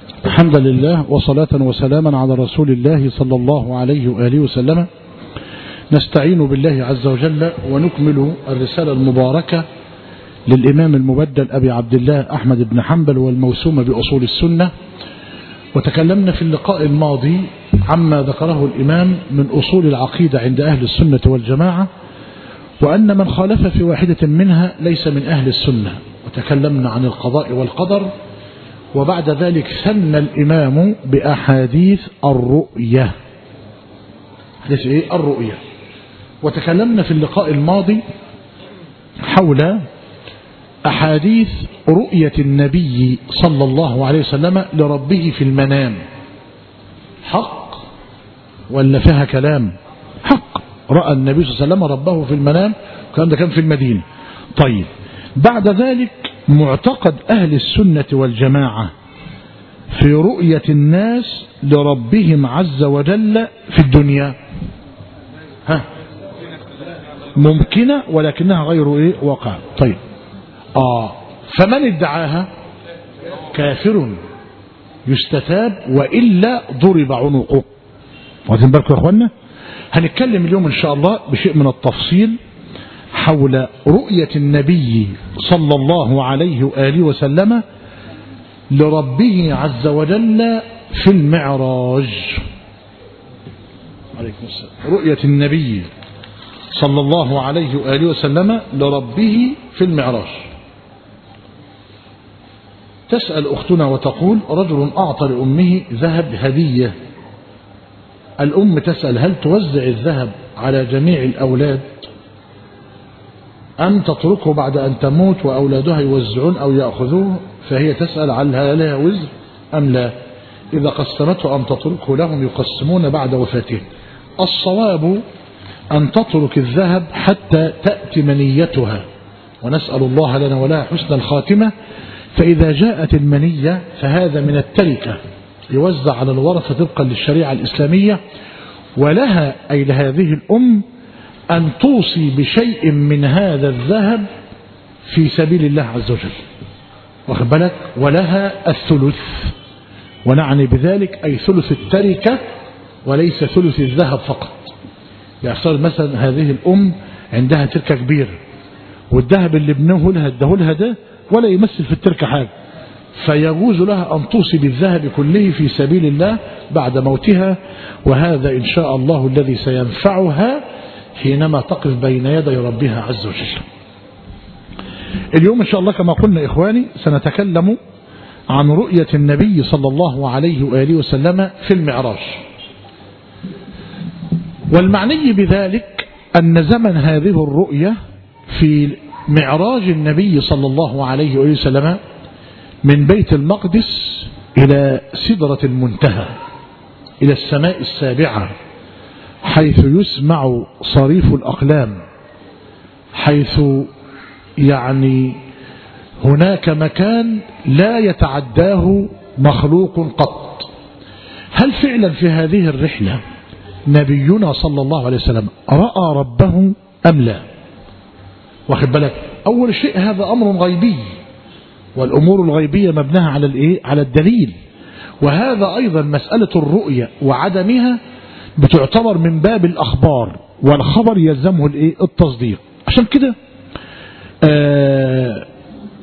الحمد لله وصلاة وسلاما على رسول الله صلى الله عليه وآله وسلم نستعين بالله عز وجل ونكمل الرسالة المباركة للإمام المبدل أبي عبد الله أحمد بن حنبل والموسومة بأصول السنة وتكلمنا في اللقاء الماضي عما ذكره الإمام من أصول العقيدة عند أهل السنة والجماعة وأن من خالف في واحدة منها ليس من أهل السنة وتكلمنا عن القضاء والقدر وبعد ذلك ثنى الإمام بأحاديث الرؤية حديث إيه؟ الرؤية وتكلمنا في اللقاء الماضي حول أحاديث رؤية النبي صلى الله عليه وسلم لربه في المنام حق ولا فيها كلام حق رأى النبي صلى الله عليه وسلم ربه في المنام الكلام ده كان في المدينة طيب بعد ذلك معتقد أهل السنة والجماعة في رؤية الناس لربهم عز وجل في الدنيا ها ممكنة ولكنها غير إيه واقع طيب آه فمن ادعاها كافر يستتاب وإلا ضرب عنقه واخدين بالكم يا اخوانا هنتكلم اليوم ان شاء الله بشيء من التفصيل حول رؤية النبي صلى الله عليه وآله وسلم لربه عز وجل في المعراج عليكم السلام رؤية النبي صلى الله عليه وآله وسلم لربه في المعراج تسأل أختنا وتقول رجل أعطى لأمه ذهب هدية الأم تسأل هل توزع الذهب على جميع الأولاد أم تتركه بعد أن تموت وأولادها يوزعون أو يأخذوه فهي تسأل هل لها وزر أم لا إذا قسمته أم تتركه لهم يقسمون بعد وفاته الصواب أن تترك الذهب حتى تأتي منيتها ونسأل الله لنا ولها حسن الخاتمة فإذا جاءت المنية فهذا من التركة يوزع على الورثة طبقا للشريعة الإسلامية ولها أي لهذه الأم أن توصي بشيء من هذا الذهب في سبيل الله عز وجل واخد بالك ولها الثلث ونعني بذلك أي ثلث التركة وليس ثلث الذهب فقط يحصل مثلا هذه الأم عندها تركة كبيرة والذهب اللي ابنه لها اداه لها ده ولا يمثل في التركة حاجة فيجوز لها أن توصي بالذهب كله في سبيل الله بعد موتها وهذا إن شاء الله الذي سينفعها حينما تقف بين يدي ربها عز وجل اليوم إن شاء الله كما قلنا إخواني سنتكلم عن رؤية النبي صلى الله عليه وآله وسلم في المعراج والمعني بذلك أن زمن هذه الرؤية في معراج النبي صلى الله عليه وآله وسلم من بيت المقدس إلى سدرة المنتهى إلى السماء السابعة حيث يسمع صريف الأقلام حيث يعني هناك مكان لا يتعداه مخلوق قط هل فعلا في هذه الرحلة نبينا صلى الله عليه وسلم رأى ربه أم لا واخد بالك أول شيء هذا أمر غيبي والأمور الغيبية مبناها على الإيه؟ على الدليل وهذا أيضا مسألة الرؤية وعدمها بتعتبر من باب الأخبار والخبر يلزمه الإيه؟ التصديق عشان كده آه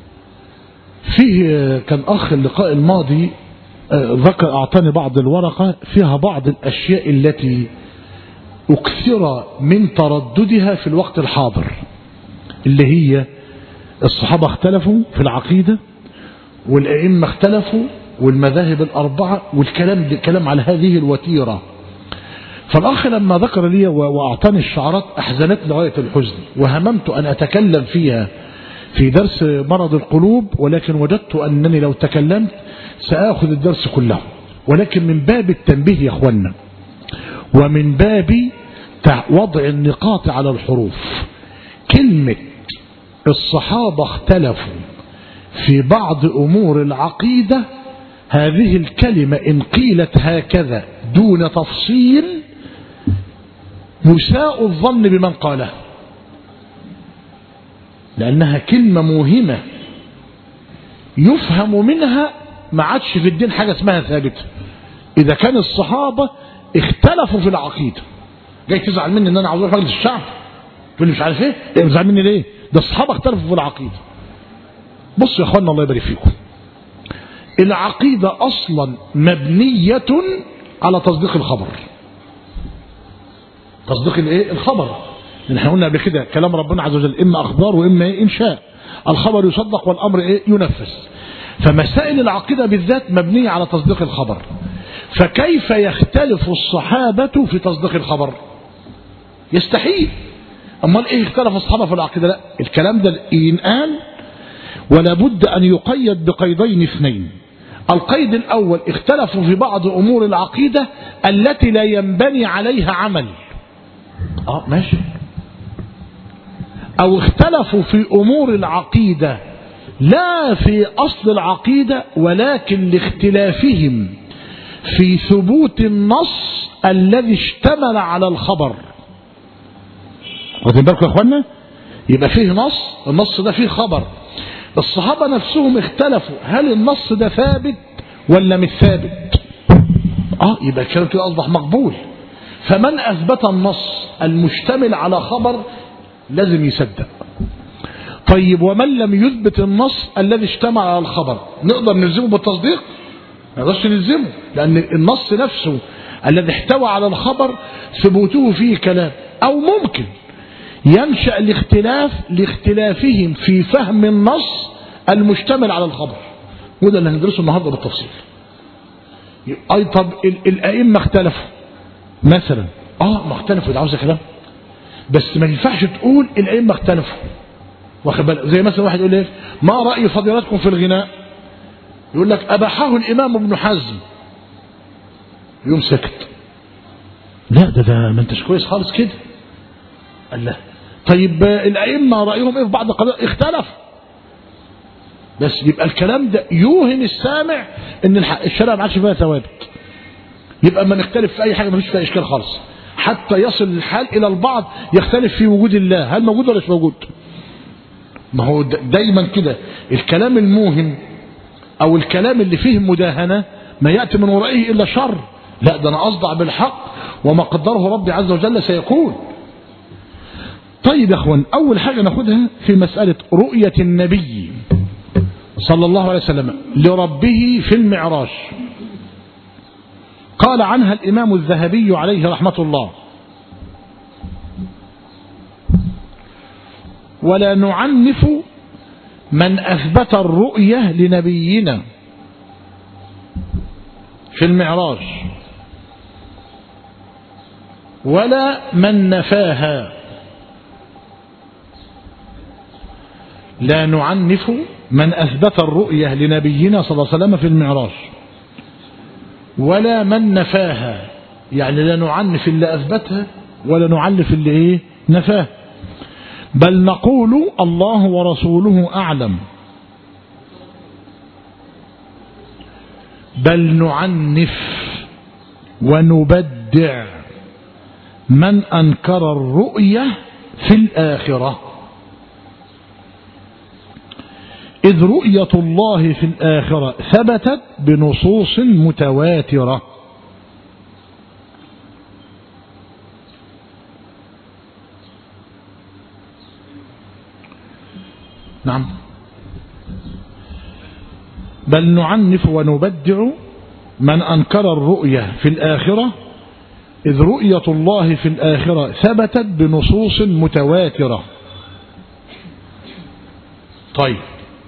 فيه كان أخ اللقاء الماضي آه ذكر أعطاني بعض الورقة فيها بعض الأشياء التي أكثر من ترددها في الوقت الحاضر اللي هي الصحابة اختلفوا في العقيدة والأئمة اختلفوا والمذاهب الأربعة والكلام الكلام على هذه الوتيرة فالأخ لما ذكر لي وأعطاني الشعارات أحزنت لغاية الحزن وهممت أن أتكلم فيها في درس مرض القلوب ولكن وجدت أنني لو تكلمت سآخذ الدرس كله ولكن من باب التنبيه يا أخوانا ومن باب وضع النقاط على الحروف كلمة الصحابة اختلفوا في بعض أمور العقيدة هذه الكلمة إن قيلت هكذا دون تفصيل يساء الظن بمن قالها لأنها كلمة موهمة يفهم منها ما عادش في الدين حاجة اسمها ثابتة إذا كان الصحابة اختلفوا في العقيدة جاي تزعل مني ان انا عاوز اروح مجلس الشعب تقول لي مش عارف ايه إيه بتزعل مني ليه ده الصحابة اختلفوا في العقيدة بصوا يا اخوانا الله يبارك فيكم العقيدة اصلا مبنية على تصديق الخبر تصديق الايه الخبر لان احنا قلنا قبل كده كلام ربنا عز وجل اما اخبار واما ايه انشاء الخبر يصدق والامر ايه ينفذ فمسائل العقيده بالذات مبنيه على تصديق الخبر فكيف يختلف الصحابه في تصديق الخبر يستحيل امال ايه اختلف الصحابه في العقيده لا الكلام ده ينقال ولا بد ان يقيد بقيدين اثنين القيد الاول اختلفوا في بعض امور العقيده التي لا ينبني عليها عمل اه ماشي او اختلفوا في امور العقيده لا في اصل العقيده ولكن لاختلافهم في ثبوت النص الذي اشتمل على الخبر واخدين بالكم يا اخوانا يبقى فيه نص النص ده فيه خبر الصحابه نفسهم اختلفوا هل النص ده ثابت ولا مش ثابت اه يبقى الكلام كده اصبح مقبول فمن اثبت النص المشتمل على خبر لازم يصدق طيب ومن لم يثبت النص الذي اشتمل على الخبر نقدر نلزمه بالتصديق ما نقدرش نلزمه لان النص نفسه الذي احتوى على الخبر ثبوته فيه كلام او ممكن ينشا الاختلاف لاختلافهم في فهم النص المشتمل على الخبر وده اللي هندرسه النهارده بالتفصيل اي طب الائمه اختلفوا مثلا اه ما اختلفوا ده عاوز كلام بس ما ينفعش تقول الائمه اختلفوا واخد بالك زي مثلا واحد يقول ايه ما راي فضيلتكم في الغناء يقول لك اباحه الامام ابن حزم يوم سكت لا ده ده ما انتش كويس خالص كده قال لا طيب الائمه رايهم ايه في بعض القضايا اختلف بس يبقى الكلام ده يوهم السامع ان الشرع ما عادش فيها ثوابت يبقى ما نختلف في اي حاجه ما فيش فيها اشكال خالص حتى يصل الحال الى البعض يختلف في وجود الله هل موجود ولا مش موجود ما هو دايما كده الكلام الموهم او الكلام اللي فيه مداهنه ما ياتي من ورائه الا شر لا ده انا اصدع بالحق وما قدره ربي عز وجل سيكون طيب يا اخوان اول حاجه ناخدها في مساله رؤيه النبي صلى الله عليه وسلم لربه في المعراج قال عنها الإمام الذهبي عليه رحمة الله ولا نعنف من أثبت الرؤية لنبينا في المعراج ولا من نفاها لا نعنف من أثبت الرؤية لنبينا صلى الله عليه وسلم في المعراج ولا من نفاها يعني لا نعنف اللي أثبتها ولا نعنف اللي إيه نفاه بل نقول الله ورسوله أعلم بل نعنف ونبدع من أنكر الرؤية في الآخرة إذ رؤية الله في الآخرة ثبتت بنصوص متواترة نعم بل نعنف ونبدع من أنكر الرؤية في الآخرة إذ رؤية الله في الآخرة ثبتت بنصوص متواترة طيب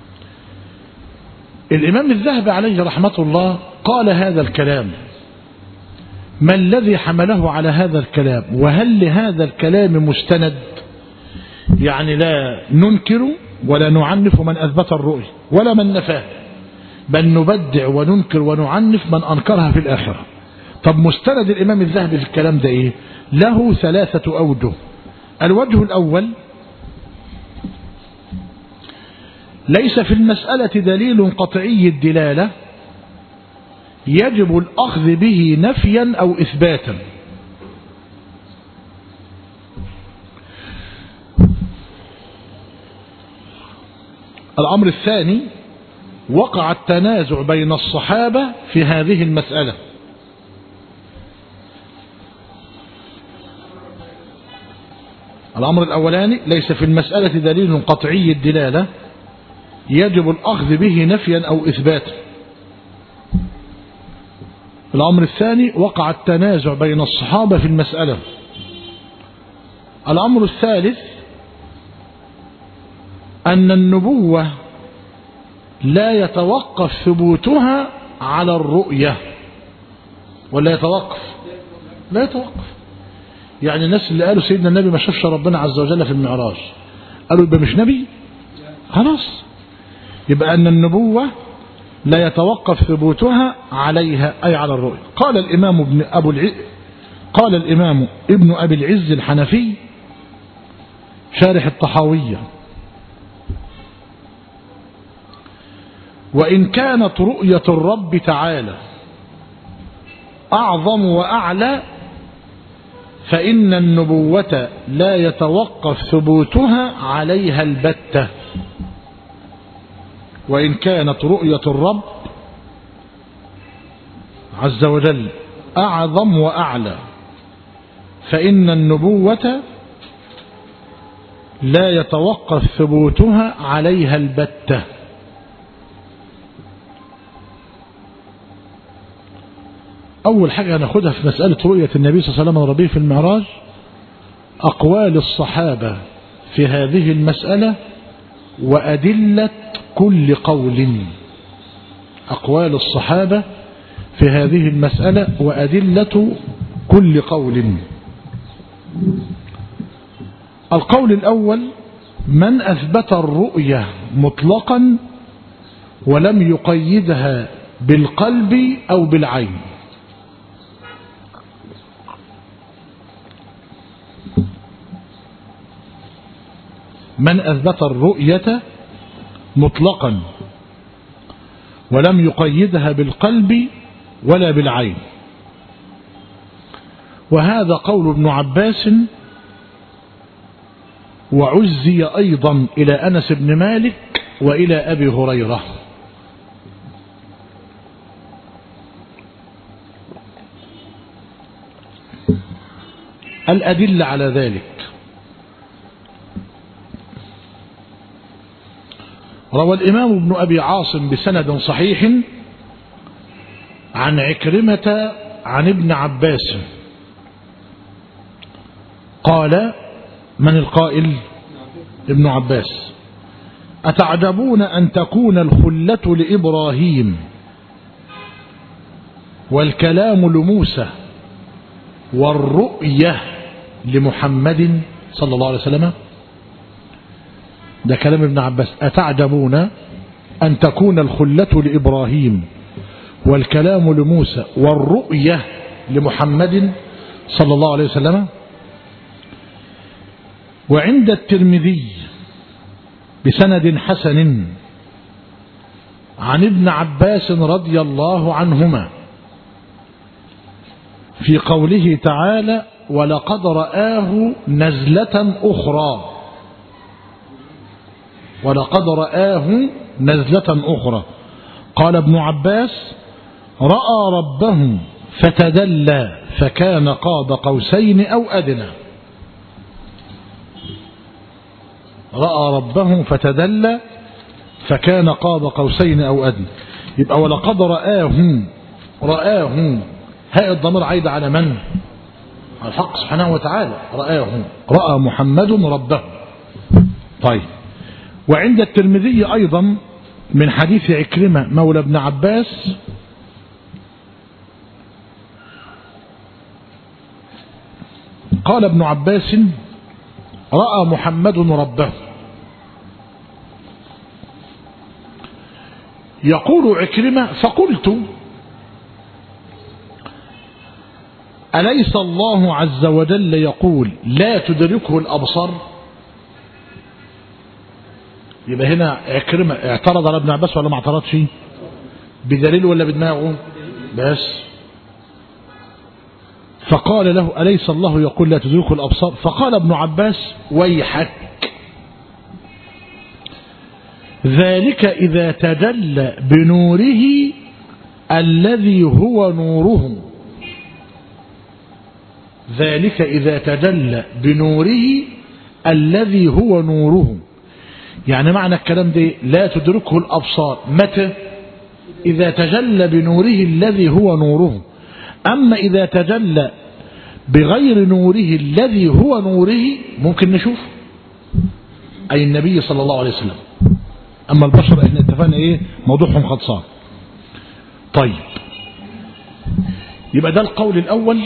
الإمام الذهبي عليه رحمة الله قال هذا الكلام ما الذي حمله على هذا الكلام وهل لهذا الكلام مستند يعني لا ننكر ولا نعنف من أثبت الرؤية ولا من نفاه بل نبدع وننكر ونعنف من أنكرها في الآخرة طب مستند الإمام الذهبي في الكلام ده إيه له ثلاثة أوجه الوجه الأول ليس في المسألة دليل قطعي الدلالة يجب الأخذ به نفيا أو إثباتا الأمر الثاني وقع التنازع بين الصحابة في هذه المسألة الأمر الأولاني ليس في المسألة دليل قطعي الدلالة يجب الأخذ به نفيا أو إثباتا الأمر الثاني وقع التنازع بين الصحابة في المسألة الأمر الثالث أن النبوة لا يتوقف ثبوتها على الرؤية ولا يتوقف لا يتوقف يعني الناس اللي قالوا سيدنا النبي ما شافش ربنا عز وجل في المعراج قالوا يبقى مش نبي خلاص يبقى أن النبوة لا يتوقف ثبوتها عليها أي على الرؤية قال الإمام ابن أبو الع... قال الإمام ابن أبي العز الحنفي شارح الطحاوية وإن كانت رؤية الرب تعالى أعظم وأعلى فإن النبوة لا يتوقف ثبوتها عليها البتة وإن كانت رؤية الرب عز وجل أعظم وأعلى فإن النبوة لا يتوقف ثبوتها عليها البتة أول حاجة هناخدها في مسألة رؤية النبي صلى الله عليه وسلم وربيه في المعراج أقوال الصحابة في هذه المسألة وأدلة كل قول أقوال الصحابة في هذه المسألة وأدلة كل قول القول الأول من أثبت الرؤية مطلقا ولم يقيدها بالقلب أو بالعين من أثبت الرؤية مطلقا ولم يقيدها بالقلب ولا بالعين وهذا قول ابن عباس وعزي أيضا إلى أنس بن مالك وإلى أبي هريرة الأدلة على ذلك روى الإمام ابن أبي عاصم بسند صحيح عن عكرمة عن ابن عباس قال من القائل ابن عباس أتعجبون أن تكون الخلة لإبراهيم والكلام لموسى والرؤية لمحمد صلى الله عليه وسلم ده كلام ابن عباس أتعجبون أن تكون الخلة لإبراهيم والكلام لموسى والرؤية لمحمد صلى الله عليه وسلم وعند الترمذي بسند حسن عن ابن عباس رضي الله عنهما في قوله تعالى ولقد رآه نزلة أخرى ولقد رآه نزلة أخرى قال ابن عباس رأى ربه فتدلى فكان قاب قوسين أو أدنى رأى ربه فتدلى فكان قاب قوسين أو أدنى يبقى ولقد رآه رآه هاء الضمير عايد على من على الحق سبحانه وتعالى رآه رأى محمد ربه طيب وعند الترمذي أيضا من حديث عكرمة مولى ابن عباس قال ابن عباس رأى محمد ربه يقول عكرمة فقلت أليس الله عز وجل يقول لا تدركه الأبصار يبقى هنا عكرمة اعترض على ابن عباس ولا ما اعترضش بدليل ولا بدماغه بس فقال له أليس الله يقول لا تدركه الأبصار فقال ابن عباس ويحك ذلك إذا تجلى بنوره الذي هو نوره ذلك إذا تجلى بنوره الذي هو نوره يعني معنى الكلام ده لا تدركه الأبصار متى إذا تجلى بنوره الذي هو نوره أما إذا تجلى بغير نوره الذي هو نوره ممكن نشوف أي النبي صلى الله عليه وسلم أما البشر احنا اتفقنا إيه موضوعهم خلصان طيب يبقى ده القول الأول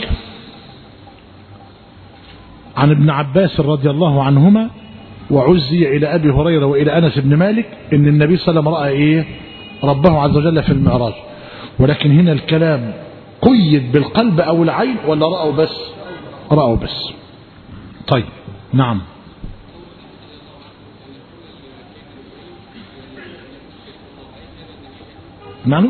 عن ابن عباس رضي الله عنهما وعزي إلى أبي هريرة وإلى أنس بن مالك إن النبي صلى الله عليه وسلم رأى إيه ربه عز وجل في المعراج ولكن هنا الكلام قيد بالقلب أو العين ولا رأوا بس رأوا بس طيب نعم معنى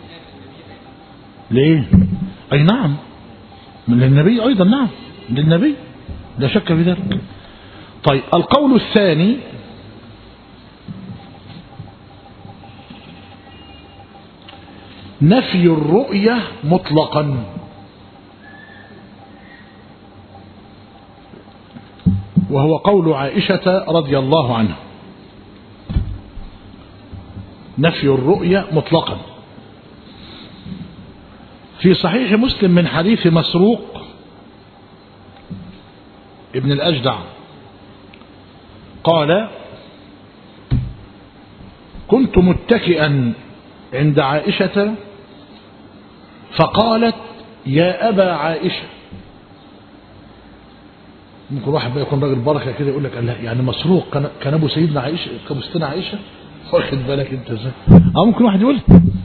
ليه أي نعم للنبي أيضا نعم للنبي لا شك في ذلك طيب القول الثاني نفي الرؤية مطلقا وهو قول عائشة رضي الله عنها نفي الرؤية مطلقا في صحيح مسلم من حديث مسروق ابن الأجدع قال كنت متكئا عند عائشة فقالت يا أبا عائشة ممكن واحد بقى يكون راجل بركة كده يقول لك لا يعني مسروق كان كان أبو سيدنا عائشة كان أبو سيدنا عائشة واخد بالك أنت ازاي أه ممكن واحد يقول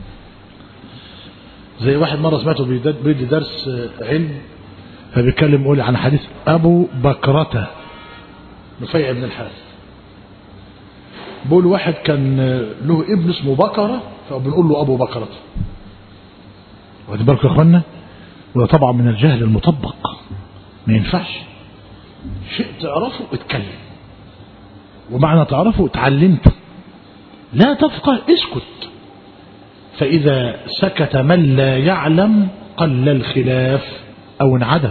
زي واحد مرة سمعته بيدي درس علم فبيتكلم يقول عن حديث أبو بكرة نفيع بن الحارث بقول واحد كان له ابن اسمه بكرة فبنقول له أبو بكرة واخد بالكم يا اخوانا وده طبعا من الجهل المطبق ما ينفعش شيء تعرفه اتكلم ومعنى تعرفه اتعلمته لا تفقه اسكت فإذا سكت من لا يعلم قل الخلاف أو انعدم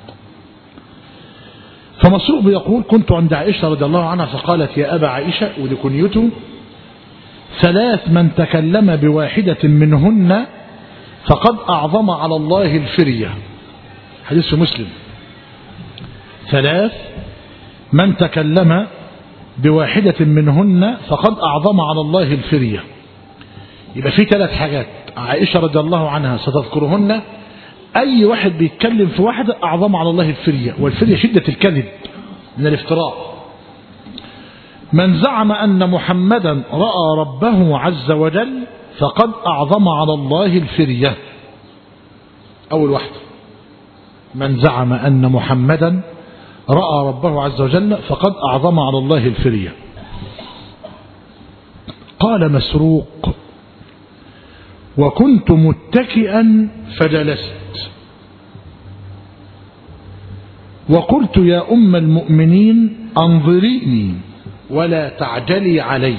فمسروق بيقول كنت عند عائشة رضي الله عنها فقالت يا أبا عائشة ودي كنيته ثلاث من تكلم بواحدة منهن فقد أعظم على الله الفرية حديث مسلم ثلاث من تكلم بواحدة منهن فقد أعظم على الله الفرية يبقى في ثلاث حاجات عائشة رضي الله عنها ستذكرهن أي واحد بيتكلم في واحدة أعظم على الله الفرية والفرية شدة الكذب من الافتراء من زعم أن محمدا رأى ربه عز وجل فقد أعظم على الله الفرية أول واحدة من زعم أن محمدا رأى ربه عز وجل فقد أعظم على الله الفرية قال مسروق وكنت متكئا فجلست وقلت يا أم المؤمنين أنظريني ولا تعجلي علي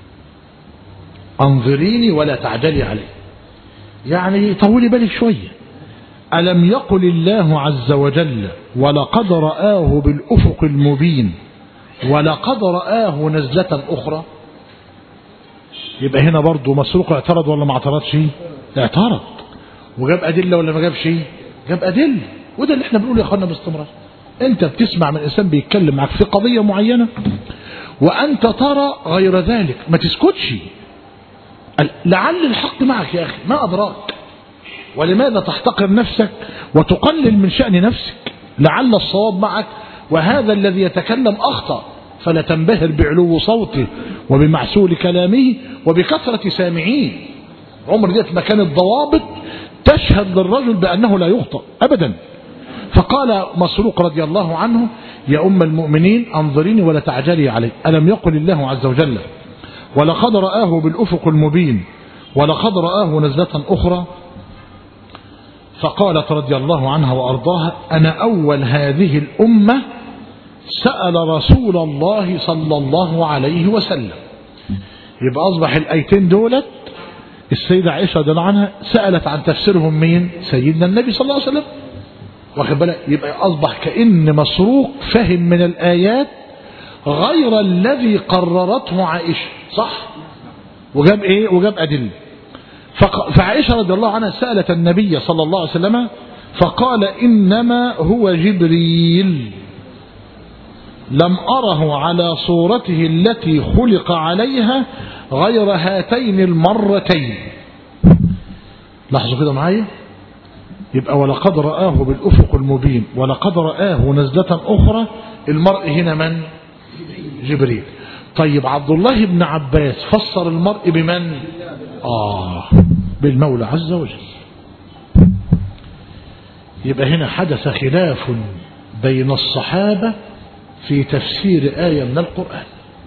أنظريني ولا تعجلي علي يعني طولي بالك شوية ألم يقل الله عز وجل ولقد رآه بالأفق المبين ولقد رآه نزلة أخرى يبقى هنا برضه مسروق اعترض ولا ما اعترضش اعترض وجاب أدلة ولا ما جابش جاب أدلة وده اللي احنا بنقوله يا اخوانا باستمرار انت بتسمع من انسان بيتكلم معك في قضية معينة وانت ترى غير ذلك ما تسكتش لعل الحق معك يا اخي ما ادراك ولماذا تحتقر نفسك وتقلل من شأن نفسك لعل الصواب معك وهذا الذي يتكلم أخطأ فلا تنبهر بعلو صوته وبمعسول كلامه وبكثرة سامعيه عمر ديت مكان الضوابط تشهد للرجل بأنه لا يخطأ أبدا فقال مسروق رضي الله عنه يا أم المؤمنين أنظريني ولا تعجلي علي ألم يقل الله عز وجل ولقد رآه بالأفق المبين ولقد رآه نزلة أخرى فقالت رضي الله عنها وأرضاها أنا أول هذه الأمة سأل رسول الله صلى الله عليه وسلم يبقى أصبح الآيتين دولت السيدة عائشة رضي الله عنها سألت عن تفسيرهم مين سيدنا النبي صلى الله عليه وسلم واخد بالك يبقى أصبح كأن مسروق فهم من الآيات غير الذي قررته عائشة صح وجاب ايه وجاب أدلة فعائشة رضي الله عنها سألت النبي صلى الله عليه وسلم فقال إنما هو جبريل لم أره على صورته التي خلق عليها غير هاتين المرتين لاحظوا كده معايا يبقى ولقد رآه بالأفق المبين ولقد رآه نزلة أخرى المرء هنا من جبريل طيب عبد الله بن عباس فسر المرء بمن آه بالمولى عز وجل يبقى هنا حدث خلاف بين الصحابة في تفسير آية من القرآن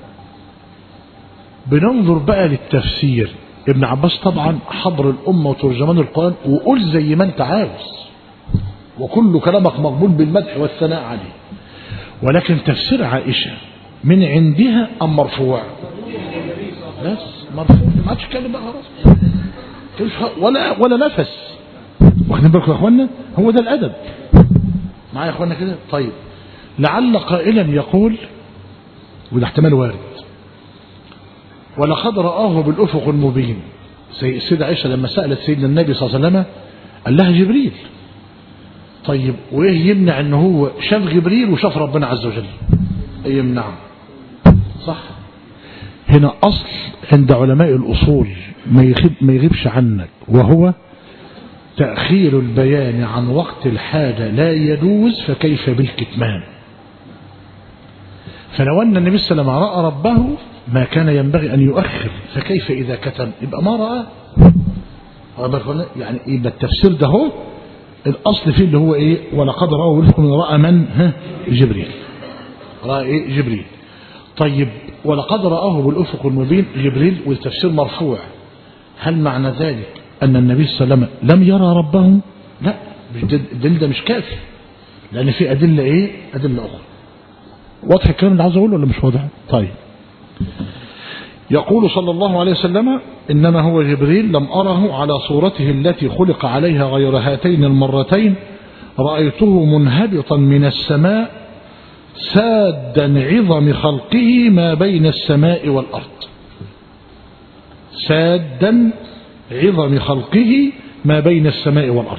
بننظر بقى للتفسير ابن عباس طبعا حضر الأمة وترجمان القرآن وقول زي ما انت عاوز وكل كلامك مقبول بالمدح والثناء عليه ولكن تفسير عائشة من عندها أم مرفوع بس مرفوع ما عادش كلام بقى خلاص ولا ولا نفس واخدين بالكم يا اخوانا هو ده الادب معايا يا اخوانا كده طيب لعل قائلا يقول وده احتمال وارد ولقد رآه بالأفق المبين السيدة عائشة لما سألت سيدنا النبي صلى الله عليه وسلم قال لها جبريل طيب وإيه يمنع أنه هو شاف جبريل وشاف ربنا عز وجل إيه يمنع صح هنا أصل عند علماء الأصول ما يغيب ما يغيبش عنك وهو تأخير البيان عن وقت الحاجة لا يجوز فكيف بالكتمان فلو أن النبي صلى الله عليه وسلم رأى ربه ما كان ينبغي أن يؤخر فكيف إذا كتم يبقى ما رأى يعني يبقى التفسير ده هو الأصل فيه اللي هو إيه ولقد رأوا من رأى من ها جبريل رأى إيه جبريل طيب ولقد رآه بالأفق المبين جبريل والتفسير مرفوع هل معنى ذلك أن النبي صلى الله عليه وسلم لم يرى ربه لا الدليل ده مش كافي لأن في أدلة إيه أدلة أخرى واضح الكلام اللي عاوز أقوله ولا مش واضح طيب يقول صلى الله عليه وسلم إنما هو جبريل لم أره على صورته التي خلق عليها غير هاتين المرتين رأيته منهبطا من السماء سادا عظم خلقه ما بين السماء والأرض سادا عظم خلقه ما بين السماء والأرض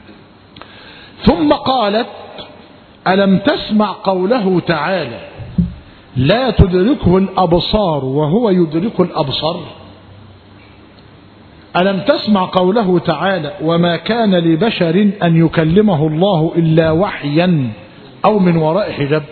ثم قالت ألم تسمع قوله تعالى لا تدركه الأبصار وهو يدرك الأبصار ألم تسمع قوله تعالى وما كان لبشر أن يكلمه الله إلا وحيا أو من وراء حجاب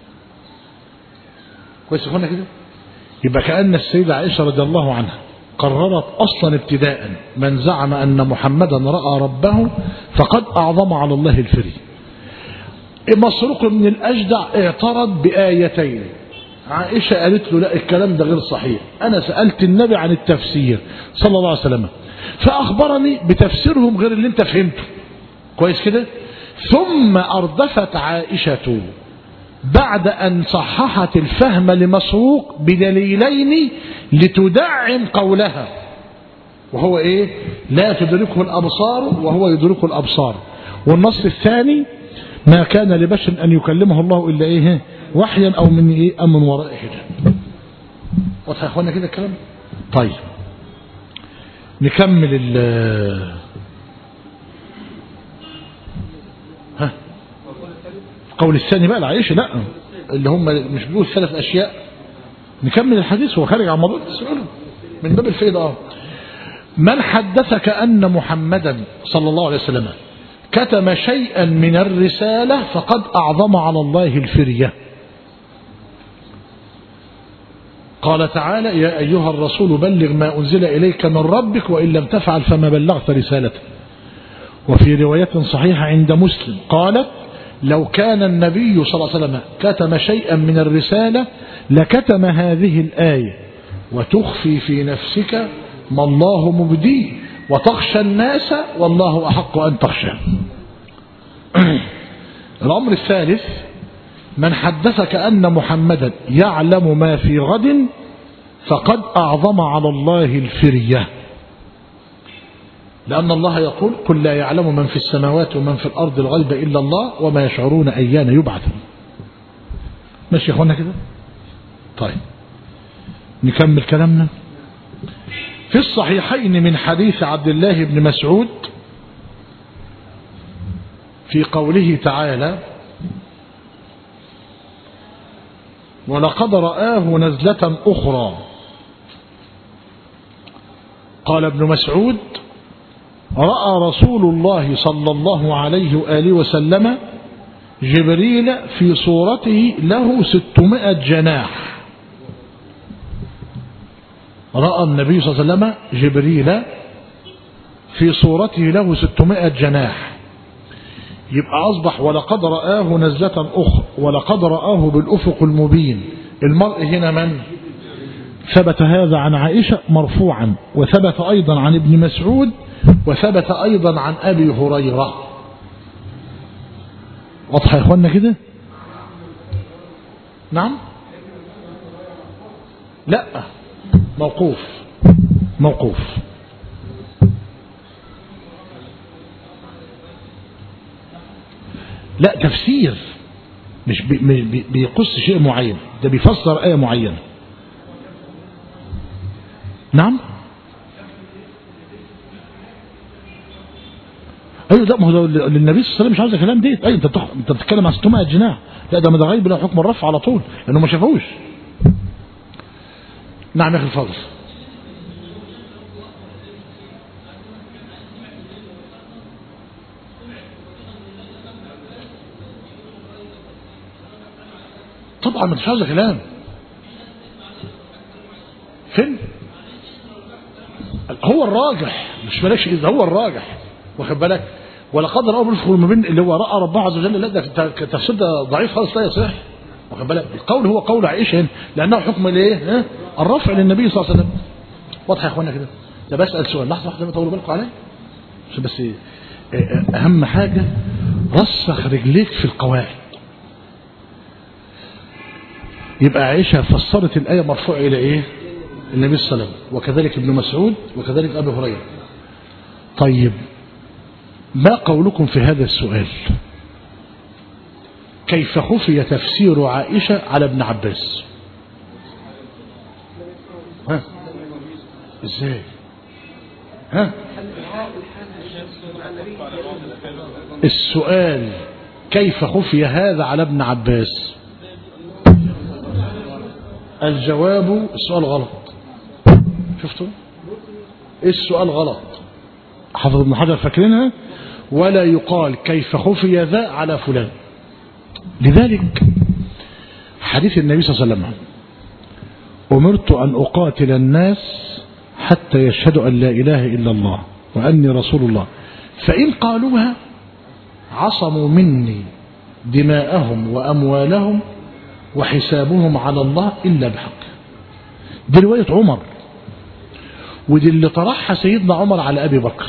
كويس هنا كده يبقى كأن السيدة عائشة رضي الله عنها قررت أصلا ابتداء من زعم أن محمدا رأى ربه فقد أعظم على الله الفري مسروق من الأجدع اعترض بآيتين عائشة قالت له لا الكلام ده غير صحيح أنا سألت النبي عن التفسير صلى الله عليه وسلم فأخبرني بتفسيرهم غير اللي انت فهمته كويس كده ثم أردفت عائشة بعد أن صححت الفهم لمسروق بدليلين لتدعم قولها وهو إيه لا تدركه الأبصار وهو يدركه الأبصار والنص الثاني ما كان لبشر أن يكلمه الله إلا إيه وحيا أو من إيه أو من وراء حجاب واضح يا أخوانا كده الكلام طيب نكمل ال ها القول الثاني بقى العيش لا اللي هم مش بيقول ثلاث أشياء نكمل الحديث هو خارج عن موضوع السؤال من باب الفيضة اه من حدثك أن محمدا صلى الله عليه وسلم كتم شيئا من الرسالة فقد أعظم على الله الفرية قال تعالى يا أيها الرسول بلغ ما أنزل إليك من ربك وإن لم تفعل فما بلغت رسالته وفي رواية صحيحة عند مسلم قالت لو كان النبي صلى الله عليه وسلم كتم شيئا من الرسالة لكتم هذه الآية وتخفي في نفسك ما الله مبديه وتخشى الناس والله أحق أن تخشى الأمر الثالث من حدثك أن محمدا يعلم ما في غد فقد أعظم على الله الفرية لأن الله يقول قل لا يعلم من في السماوات ومن في الأرض الغيب إلا الله وما يشعرون أيان يبعثون ماشي يا أخوانا كده طيب نكمل كلامنا في الصحيحين من حديث عبد الله بن مسعود في قوله تعالى ولقد رآه نزلة أخرى قال ابن مسعود رأى رسول الله صلى الله عليه وآله وسلم جبريل في صورته له ستمائة جناح رأى النبي صلى الله عليه وسلم جبريل في صورته له ستمائة جناح يبقى أصبح ولقد رآه نزلة أخرى ولقد رآه بالأفق المبين المرء هنا من ثبت هذا عن عائشة مرفوعا وثبت أيضا عن ابن مسعود وثبت أيضا عن أبي هريرة واضح يا إخوانا كده نعم لا موقوف موقوف لا تفسير مش بي مش بيقص شيء معين ده بيفسر آية معينة نعم ايوه ده ما هو للنبي صلى الله عليه وسلم مش عاوز كلام ديت ايوه انت بتح... انت بتتكلم عن 600 جناح لا ده ما ده غيب له حكم الرفع على طول لانه ما شافوش نعم يا اخي الفاضل طبعا ما تفعلش كلام فين هو الراجح مش بلاش اذا هو الراجح واخد بالك ولقد رأى بالفخر المبين اللي هو رأى ربه عز وجل لا ده تفسير ده ضعيف خالص لا يصح واخد بالك القول هو قول عائشة لأنه حكم الايه الرفع للنبي صلى الله عليه وسلم واضح يا اخوانا كده ده بسأل سؤال لحظة واحدة ما تطولوا بالكم عليه عشان بس أهم حاجة رسخ رجليك في القواعد يبقى عائشة فسرت الآية مرفوع إلى إيه النبي صلى الله عليه وسلم وكذلك ابن مسعود وكذلك أبي هريرة طيب ما قولكم في هذا السؤال كيف خفي تفسير عائشة على ابن عباس ها ازاي ها السؤال كيف خفي هذا على ابن عباس الجواب السؤال غلط شفتوا ايه السؤال غلط حافظ ابن حجر فاكرينها ولا يقال كيف خفي ذا على فلان لذلك حديث النبي صلى الله عليه وسلم أمرت أن أقاتل الناس حتى يشهدوا أن لا إله إلا الله وأني رسول الله فإن قالوها عصموا مني دماءهم وأموالهم وحسابهم على الله إلا بحق دي رواية عمر ودي اللي طرحها سيدنا عمر على أبي بكر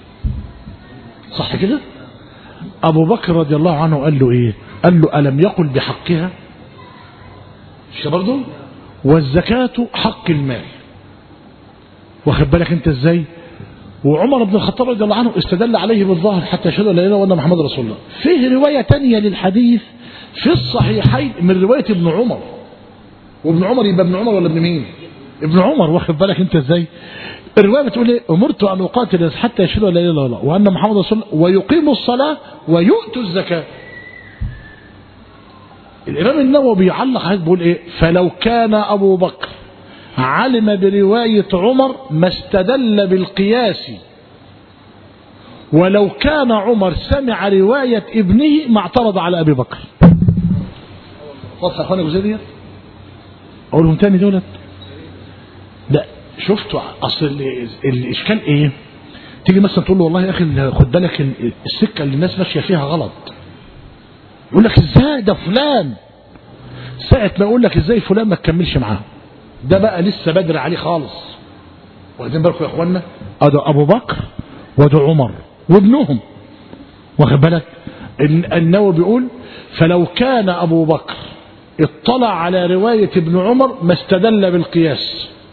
صح كده أبو بكر رضي الله عنه قال له إيه قال له ألم يقل بحقها مش برضه والزكاة حق المال واخد بالك انت ازاي وعمر بن الخطاب رضي الله عنه استدل عليه بالظاهر حتى يشهد لا اله الا محمد رسول الله فيه رواية تانية للحديث في الصحيحين من رواية ابن عمر وابن عمر يبقى ابن عمر ولا ابن مين ابن عمر واخد بالك انت ازاي الرواية بتقول ايه امرت ان اقاتل حتى يشهدوا لا اله الا الله وان محمد رسول الله ويقيموا الصلاة ويؤتوا الزكاة الامام النووي بيعلق عليه بيقول ايه فلو كان ابو بكر علم برواية عمر ما استدل بالقياس ولو كان عمر سمع رواية ابنه ما اعترض على ابي بكر واضح يا اخوانا الجزئيه ديت اقولهم تاني دولت لا شفتوا اصل الاشكال ايه تيجي مثلا تقول له والله يا اخي خد بالك السكه اللي الناس ماشيه فيها غلط يقول لك ازاي ده فلان ساعة ما يقول لك ازاي فلان ما تكملش معاه ده بقى لسه بدري عليه خالص واخدين بالكم يا اخوانا ادي ابو بكر وادي عمر وابنهم واخد بالك النووي بيقول فلو كان ابو بكر اطلع على رواية ابن عمر ما استدل بالقياس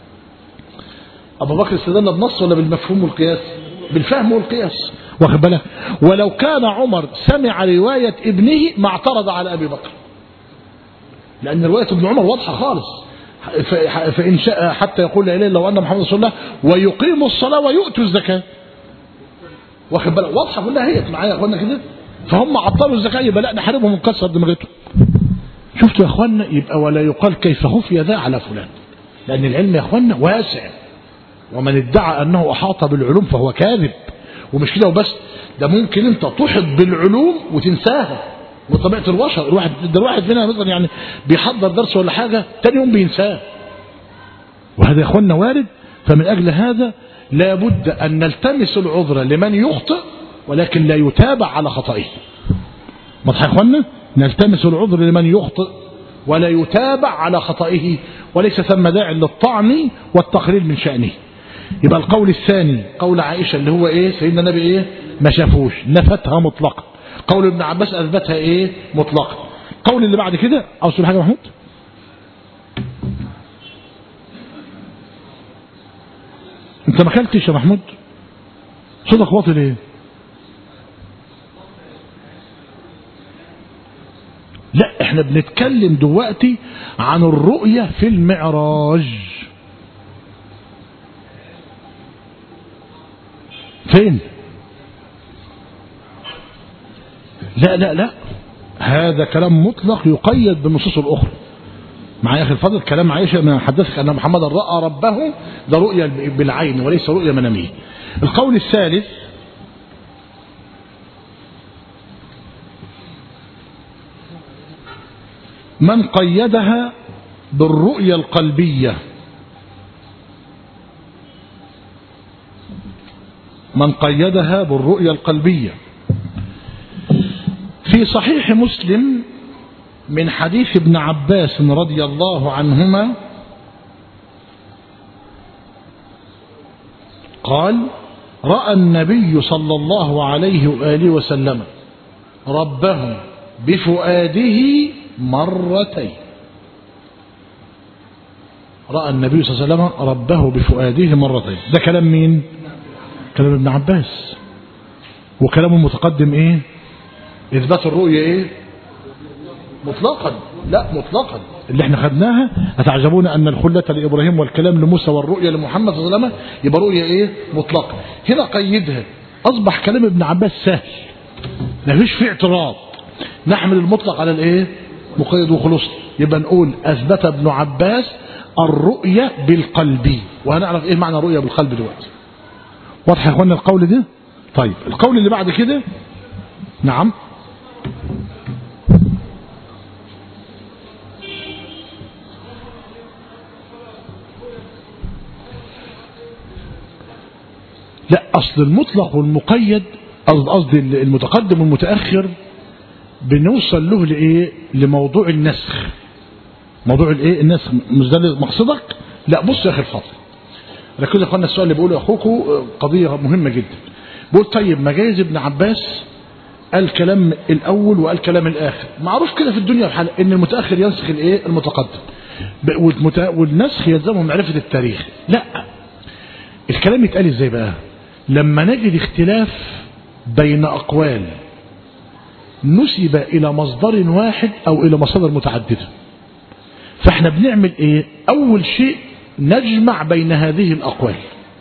ابو بكر استدل بنص ولا بالمفهوم والقياس بالفهم والقياس واخد بالك ولو كان عمر سمع روايه ابنه ما اعترض على ابي بكر لان روايه ابن عمر واضحه خالص فان شاء حتى يقول لا اله الا الله وان محمد رسول الله ويقيموا الصلاه ويؤتوا الزكاه واخد بالك واضحه كلها هي معايا يا اخوانا كده فهم عطلوا الزكاه يبقى لا نحاربهم ونكسر دماغتهم شفتوا يا اخوانا يبقى ولا يقال كيف خفي ذا على فلان لان العلم يا اخوانا واسع ومن ادعى انه احاط بالعلوم فهو كاذب ومش كده وبس ده ممكن انت تحط بالعلوم وتنساها وطبيعه البشر الواحد ده الواحد فينا مثلا يعني بيحضر درس ولا حاجه تاني يوم بينساه وهذا يا اخوانا وارد فمن اجل هذا لابد ان نلتمس العذر لمن يخطئ ولكن لا يتابع على خطئه واضح يا اخوانا نلتمس العذر لمن يخطئ ولا يتابع على خطئه وليس ثم داع للطعن والتقرير من شأنه يبقى القول الثاني قول عائشة اللي هو ايه سيدنا النبي ايه ما شافوش نفتها مطلقا قول ابن عباس اثبتها ايه مطلقا قول اللي بعد كده او سؤال حاجة محمود انت ما اكلتش يا محمود صوتك واطي ليه لا احنا بنتكلم دلوقتي عن الرؤية في المعراج فين لا لا لا هذا كلام مطلق يقيد بالنصوص الأخرى معايا أخي الفضل كلام عائشة ما حدثك أن محمد رأى ربه ده رؤية بالعين وليس رؤية منامية القول الثالث من قيدها بالرؤية القلبية من قيدها بالرؤية القلبية في صحيح مسلم من حديث ابن عباس رضي الله عنهما قال رأى النبي صلى الله عليه وآله وسلم ربه بفؤاده مرتين رأى النبي صلى الله عليه وسلم ربه بفؤاده مرتين ده كلام مين كلام ابن عباس وكلامه المتقدم ايه اثبات الرؤية ايه مطلقا لا مطلقا اللي احنا خدناها أتعجبون أن الخلة لإبراهيم والكلام لموسى والرؤية لمحمد صلى الله عليه وسلم يبقى رؤية ايه مطلقا هنا قيدها أصبح كلام ابن عباس سهل ما فيش فيه اعتراض نحمل المطلق على الايه مقيد وخلص يبقى نقول أثبت ابن عباس الرؤية بالقلب وهنعرف ايه معنى الرؤية بالقلب دلوقتي واضح يا اخوانا القول ده طيب القول اللي بعد كده نعم لا أصل المطلق والمقيد قصدي المتقدم والمتأخر بنوصل له لإيه لموضوع النسخ موضوع الإيه النسخ مش ده مقصدك لا بص يا أخي الفضل ركزوا يا اخوانا السؤال اللي بيقوله أخوكم قضية مهمة جدا بيقول طيب مجاز ابن عباس قال كلام الأول وقال كلام الآخر معروف كده في الدنيا بحال إن المتأخر ينسخ الإيه المتقدم والنسخ يلزمه معرفة التاريخ لا الكلام يتقال ازاي بقى لما نجد اختلاف بين أقوال نسب إلى مصدر واحد أو إلى مصادر متعددة فاحنا بنعمل ايه أول شيء نجمع بين هذه الأقوال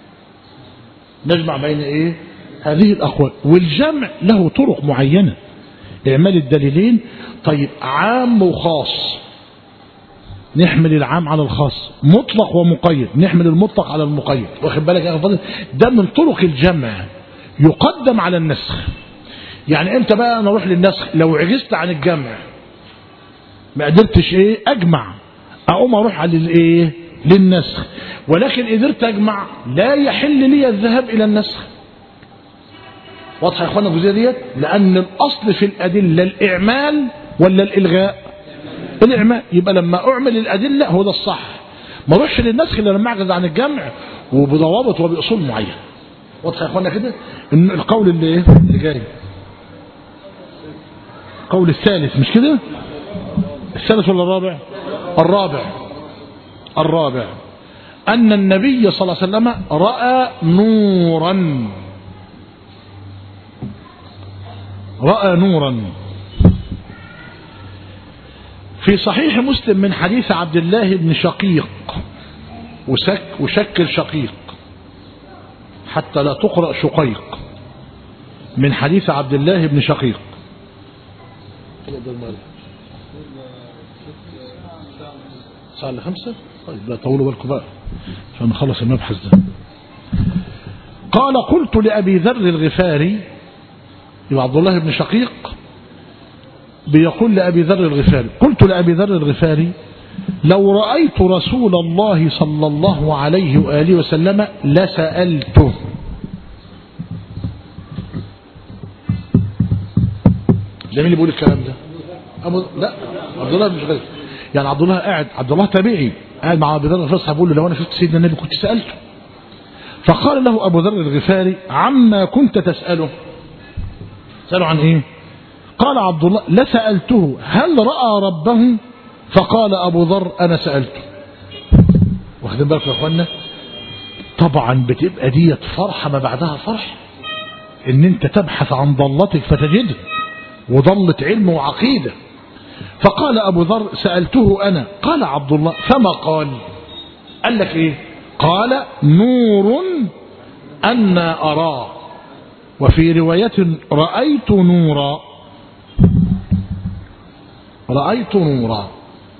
نجمع بين ايه هذه الأقوال والجمع له طرق معينة اعمال الدليلين طيب عام وخاص نحمل العام على الخاص مطلق ومقيد نحمل المطلق على المقيد واخد بالك يا فضل ده من طرق الجمع يقدم على النسخ يعني امتى بقى انا اروح للنسخ لو عجزت عن الجمع ما قدرتش ايه اجمع اقوم اروح على الايه للنسخ ولكن قدرت اجمع لا يحل لي الذهاب الى النسخ واضحه يا اخوانا الجزئيه ديت لان الاصل في الادله الاعمال ولا الالغاء الإعمال يبقى لما أعمل الأدلة هو ده الصح ما اروحش للنسخ إلا لما أعجز عن الجمع وبضوابط وبأصول معينة واضح يا إخوانا كده إن القول اللي إيه اللي جاي القول الثالث مش كده الثالث ولا الرابع الرابع الرابع أن النبي صلى الله عليه وسلم رأى نورا رأى نورا في صحيح مسلم من حديث عبد الله بن شقيق وسك وشكل شقيق حتى لا تقرأ شقيق من حديث عبد الله بن شقيق ساعة لخمسة طيب لا طولوا بالكم بقى عشان نخلص المبحث ده قال قلت لأبي ذر الغفاري يبقى عبد الله بن شقيق بيقول لأبي ذر الغفاري قلت لأبي ذر الغفاري لو رأيت رسول الله صلى الله عليه وآله وسلم لسألته ده مين اللي بيقول الكلام ده أبو لا عبد الله بن شقيق يعني عبد الله قاعد عبد الله تابعي قاعد مع ابي ذر الغفاري بيقول له لو انا شفت سيدنا النبي كنت سالته فقال له ابو ذر الغفاري عما كنت تساله ساله عن ايه قال عبد الله لسالته هل راى ربه فقال ابو ذر انا سالته واخدين بالكم يا اخوانا طبعا بتبقى ديت فرحه ما بعدها فرح ان انت تبحث عن ضلتك فتجده وضلة علم وعقيده فقال أبو ذر سألته أنا قال عبد الله فما قال قال لك إيه قال نور أنا أراه وفي رواية رأيت نورا رأيت نورا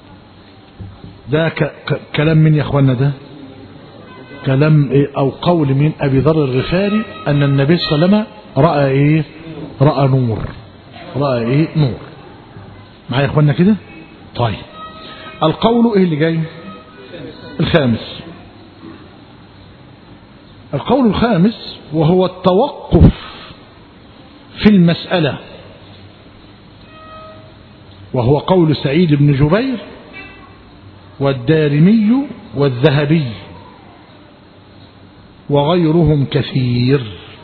ده ك ك كلام من يا اخوانا ده كلام إيه أو قول من أبي ذر الغفاري أن النبي صلى الله عليه وسلم رأى إيه رأى نور رأى إيه نور معايا يا اخوانا كده طيب القول ايه اللي جاي الخامس القول الخامس وهو التوقف في المسألة وهو قول سعيد بن جبير والدارمي والذهبي وغيرهم كثير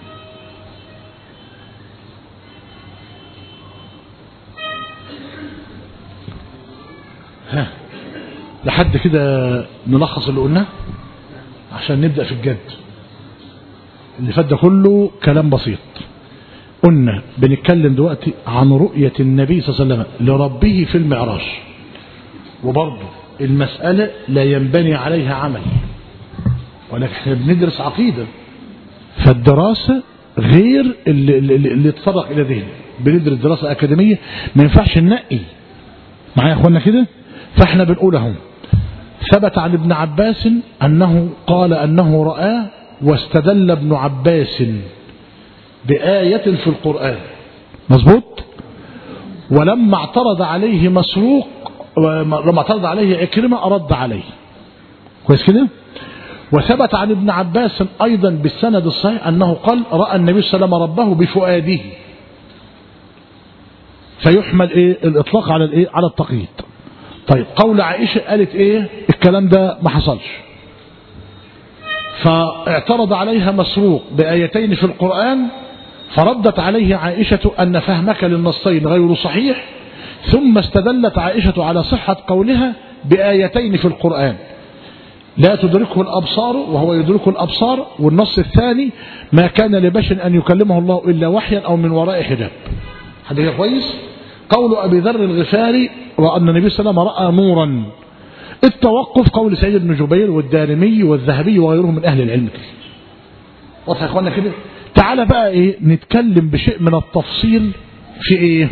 ها لحد كده نلخص اللي قلناه عشان نبدأ في الجد اللي فات ده كله كلام بسيط قلنا بنتكلم دلوقتي عن رؤية النبي صلى الله عليه وسلم لربه في المعراج وبرضه المسألة لا ينبني عليها عمل ولكن احنا بندرس عقيدة فالدراسة غير اللي, اللي, اللي يتطرق إلى ذهن بندرس دراسة أكاديمية ما ينفعش ننقي معايا يا اخوانا كده فاحنا بنقول اهو ثبت عن ابن عباس أنه قال أنه رآه واستدل ابن عباس بآية في القرآن مظبوط ولما اعترض عليه مسروق لما اعترض عليه عكرمة أرد عليه كويس كده وثبت عن ابن عباس أيضا بالسند الصحيح أنه قال رأى النبي صلى الله عليه وسلم ربه بفؤاده فيحمل ايه الاطلاق على الايه على التقييد طيب قول عائشة قالت ايه الكلام ده ما حصلش فاعترض عليها مسروق بآيتين في القرآن فردت عليه عائشة أن فهمك للنصين غير صحيح ثم استدلت عائشة على صحة قولها بآيتين في القرآن لا تدركه الأبصار وهو يدركه الأبصار والنص الثاني ما كان لبشر أن يكلمه الله إلا وحيا أو من وراء حجاب حديث كويس قول أبي ذر الغفاري وأن النبي صلى الله عليه وسلم رأى نورا التوقف قول سعيد بن جبير والدارمي والذهبي وغيرهم من أهل العلم واضح يا اخوانا كده تعالى بقى ايه نتكلم بشيء من التفصيل في ايه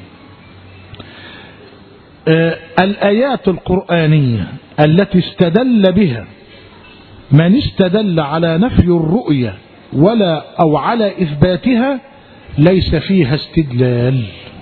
آه الآيات القرآنية التي استدل بها من استدل على نفي الرؤية ولا أو على إثباتها ليس فيها استدلال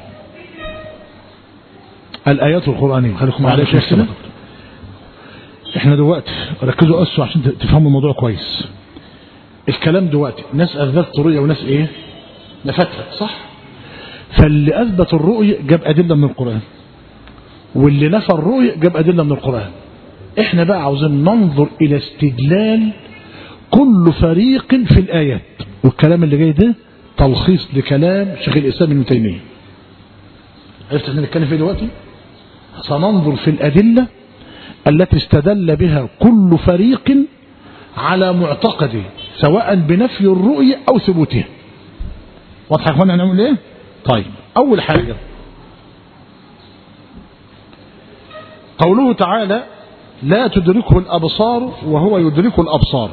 الآيات القرآنية خليكم معايا شيخ كده احنا دلوقتي ركزوا قصوا عشان تفهموا الموضوع كويس الكلام دلوقتي ناس أثبتت الرؤية وناس ايه نفتها صح فاللي أثبت الرؤية جاب أدلة من القرآن واللي نفى الرؤية جاب أدلة من القرآن احنا بقى عاوزين ننظر إلى استدلال كل فريق في الآيات والكلام اللي جاي ده تلخيص لكلام شيخ الإسلام ابن تيمية عرفت احنا نتكلم فيه دلوقتي سننظر في الأدلة التي استدل بها كل فريق على معتقده سواء بنفي الرؤية أو ثبوتها واضح يا اخوانا هنعمل ايه طيب أول حاجة قوله تعالى لا تدركه الأبصار وهو يدرك الأبصار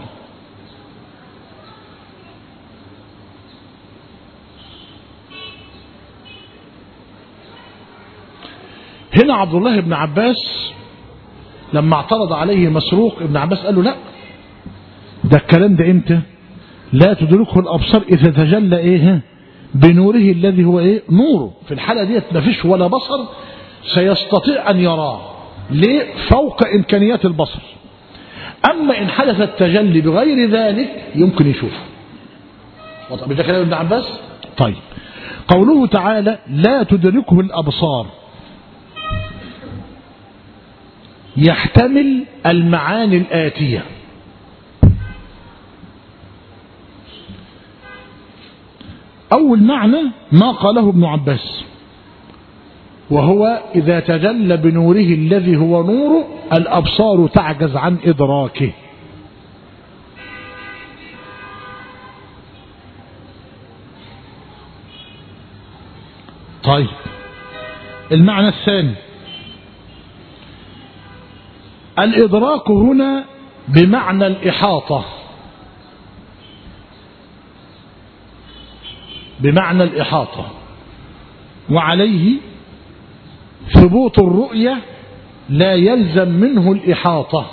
هنا عبد الله بن عباس لما اعترض عليه مسروق ابن عباس قال له لا ده الكلام ده امتى لا تدركه الابصار اذا تجلى ايه بنوره الذي هو ايه نوره في الحالة ديت ما فيش ولا بصر سيستطيع ان يراه ليه فوق امكانيات البصر اما ان حدث التجلي بغير ذلك يمكن يشوفه طب ده كلام ابن عباس طيب قوله تعالى لا تدركه الابصار يحتمل المعاني الآتية أول معنى ما قاله ابن عباس وهو إذا تجلى بنوره الذي هو نور الأبصار تعجز عن إدراكه طيب المعنى الثاني الإدراك هنا بمعنى الإحاطة بمعنى الإحاطة وعليه ثبوت الرؤية لا يلزم منه الإحاطة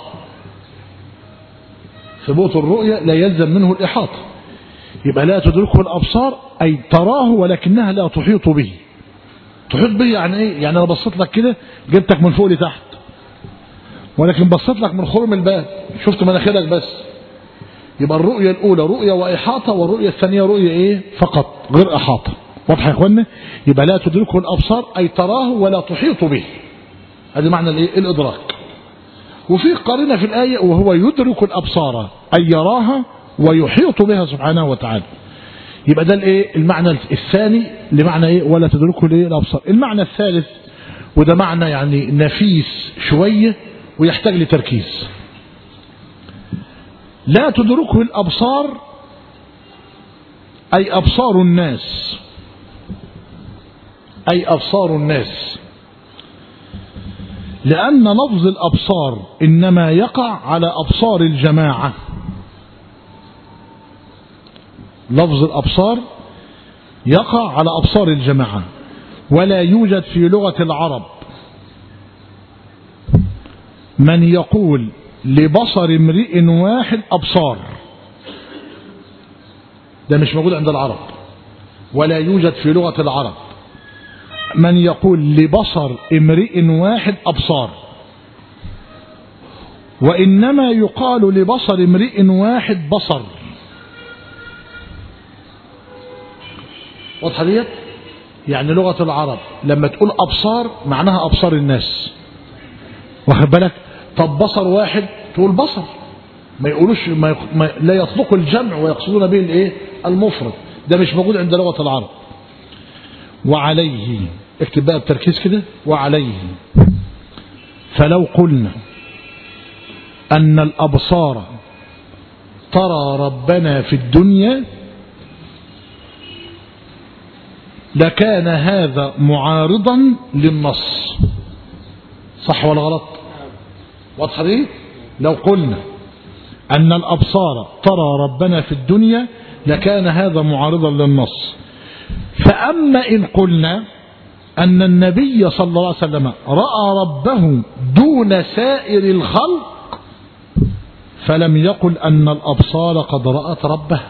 ثبوت الرؤية لا يلزم منه الإحاطة يبقى لا تدركه الأبصار أي تراه ولكنها لا تحيط به تحيط به يعني إيه يعني أنا بصيت لك كده جبتك من فوق لتحت ولكن بصيت لك من خرم الباب شفت مناخيرك بس يبقى الرؤية الأولى رؤية وإحاطة والرؤية الثانية رؤية إيه فقط غير إحاطة واضح يا إخوانا يبقى لا تدركه الأبصار أي تراه ولا تحيط به هذا معنى الإيه الإدراك وفي قرينة في الآية وهو يدرك الأبصار أي يراها ويحيط بها سبحانه وتعالى يبقى ده الايه المعنى الثاني لمعنى ايه ولا تدركه الايه الابصار المعنى الثالث وده معنى يعني نفيس شويه ويحتاج لتركيز لا تدركه الأبصار أي أبصار الناس أي أبصار الناس لأن لفظ الأبصار إنما يقع على أبصار الجماعة لفظ الأبصار يقع على أبصار الجماعة ولا يوجد في لغة العرب من يقول لبصر امرئ واحد أبصار ده مش موجود عند العرب ولا يوجد في لغة العرب من يقول لبصر امرئ واحد أبصار وإنما يقال لبصر امرئ واحد بصر واضحة ديت يعني لغة العرب لما تقول أبصار معناها أبصار الناس واخد بالك طب بصر واحد تقول بصر ما يقولوش ما يق... ما لا يطلقوا الجمع ويقصدون به الايه المفرد ده مش موجود عند لغة العرب وعليه اكتب بقى بتركيز كده وعليه فلو قلنا أن الأبصار ترى ربنا في الدنيا لكان هذا معارضا للنص صح ولا غلط واضحة دي لو قلنا أن الأبصار ترى ربنا في الدنيا لكان هذا معارضا للنص فأما إن قلنا أن النبي صلى الله عليه وسلم رأى ربه دون سائر الخلق فلم يقل أن الأبصار قد رأت ربه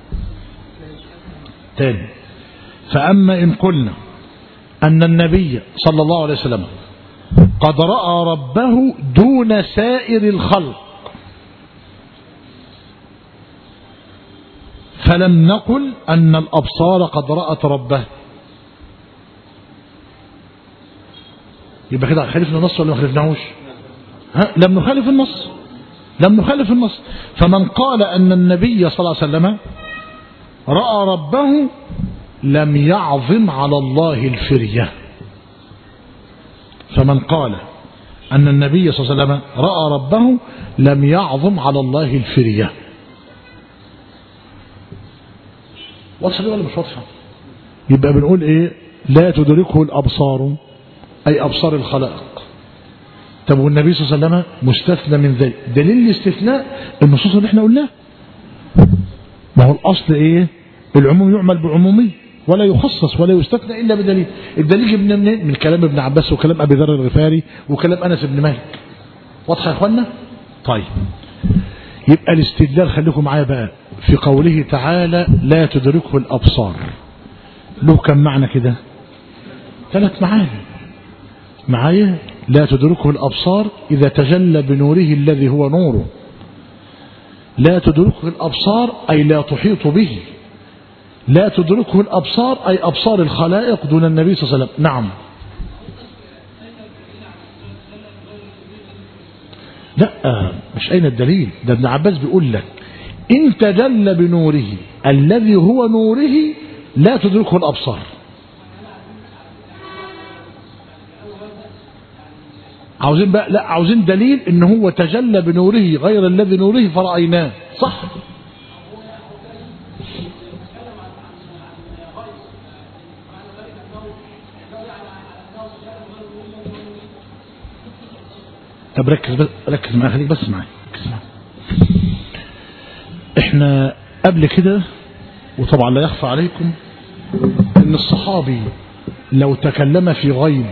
تاني فأما إن قلنا أن النبي صلى الله عليه وسلم قد رأى ربه دون سائر الخلق فلم نقل أن الأبصار قد رأت ربه يبقى كده خالفنا النص ولا ما خالفناهوش ها لم نخالف النص لم نخالف النص فمن قال أن النبي صلى الله عليه وسلم رأى ربه لم يعظم على الله الفرية فمن قال أن النبي صلى الله عليه وسلم رأى ربه لم يعظم على الله الفرية واضحة دي ولا مش واضحة يبقى بنقول ايه لا تدركه الأبصار أي أبصار الخلائق طب والنبي صلى الله عليه وسلم مستثنى من ذلك دليل الاستثناء النصوص اللي احنا قلناها ما هو الأصل ايه العموم يعمل بعمومي ولا يخصص ولا يستثنى إلا بدليل الدليل جبنا منين من كلام ابن عباس وكلام أبي ذر الغفاري وكلام أنس بن مالك واضحة يا اخوانا طيب يبقى الاستدلال خليكم معايا بقى في قوله تعالى لا تدركه الأبصار له كم معنى كده ثلاث معاني معايا لا تدركه الأبصار إذا تجلى بنوره الذي هو نوره لا تدركه الأبصار أي لا تحيط به لا تدركه الأبصار أي أبصار الخلائق دون النبي صلى الله عليه وسلم نعم لا مش أين الدليل ده ابن عباس بيقول لك إن تجلى بنوره الذي هو نوره لا تدركه الأبصار عاوزين بقى لا عاوزين دليل ان هو تجلى بنوره غير الذي نوره فرأيناه صح طب ركز بس ركز معايا خليك بس معايا ركز معايا احنا قبل كده وطبعا لا يخفى عليكم ان الصحابي لو تكلم في غيب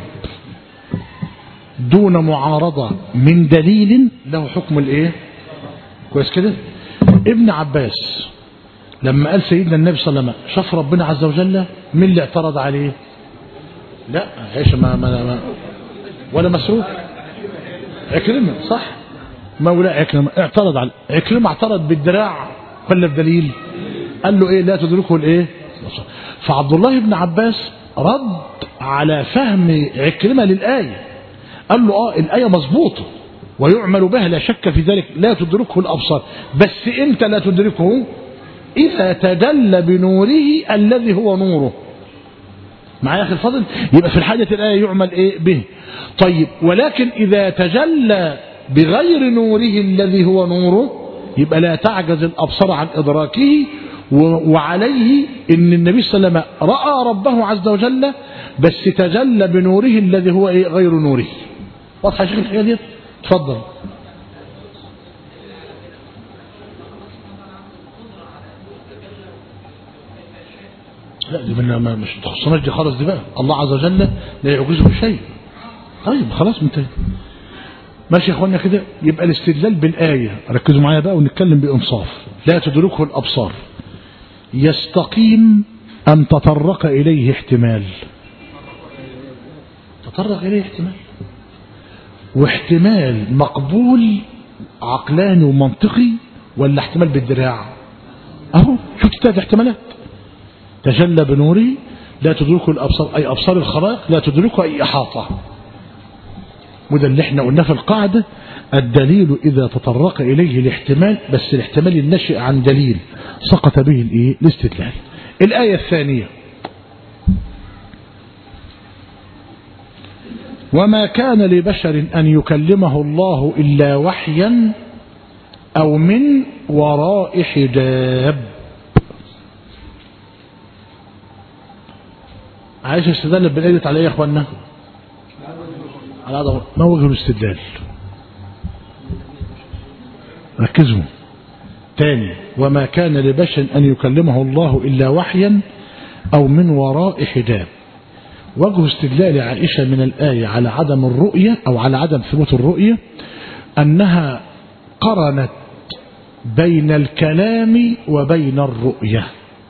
دون معارضة من دليل له حكم الايه كويس كده ابن عباس لما قال سيدنا النبي صلى الله عليه وسلم شاف ربنا عز وجل مين اللي اعترض عليه لا ايش ما, ما, ما ولا مسروق عكرمة صح مولى عكرمة اعترض على عكرمة اعترض بالدراع ولا بدليل قال له ايه لا تدركه الايه فعبد الله بن عباس رد على فهم عكرمة للآية قال له اه الآية مظبوطة ويعمل بها لا شك في ذلك لا تدركه الأبصار بس انت لا تدركه إذا تجلى بنوره الذي هو نوره معايا أخي الفضل يبقى في الحاجة الآية يعمل إيه به طيب ولكن إذا تجلى بغير نوره الذي هو نوره يبقى لا تعجز الأبصار عن إدراكه وعليه ان النبي صلى الله عليه وسلم رأى ربه عز وجل بس تجلى بنوره الذي هو إيه غير نوره واضحة يا شيخ الحكاية دي اتفضل لا دي من مش تخصناش دي خالص دي بقى الله عز وجل لا يعجزه شيء طيب خلاص منتهي ماشي يا اخوانا كده يبقى الاستدلال بالآية ركزوا معايا بقى ونتكلم بإنصاف لا تدركه الأبصار يستقيم أن تطرق إليه احتمال تطرق إليه احتمال واحتمال مقبول عقلاني ومنطقي ولا احتمال بالدراع اهو شفت ثلاث احتمالات تجلى بنوره لا تدركه الأبصار أي أبصار الخلائق لا تدركه أي إحاطة وده اللي احنا قلناه في القاعدة الدليل إذا تطرق إليه الاحتمال بس الاحتمال النشئ عن دليل سقط به الايه الاستدلال الآية الثانية وما كان لبشر أن يكلمه الله إلا وحيا أو من وراء حجاب عايش استدلال بالآية على ايه يا اخوانا على هذا ما وجه الاستدلال ركزوا تاني وما كان لبشر أن يكلمه الله إلا وحيا أو من وراء حجاب وجه استدلال عائشة من الآية على عدم الرؤية أو على عدم ثبوت الرؤية أنها قرنت بين الكلام وبين الرؤية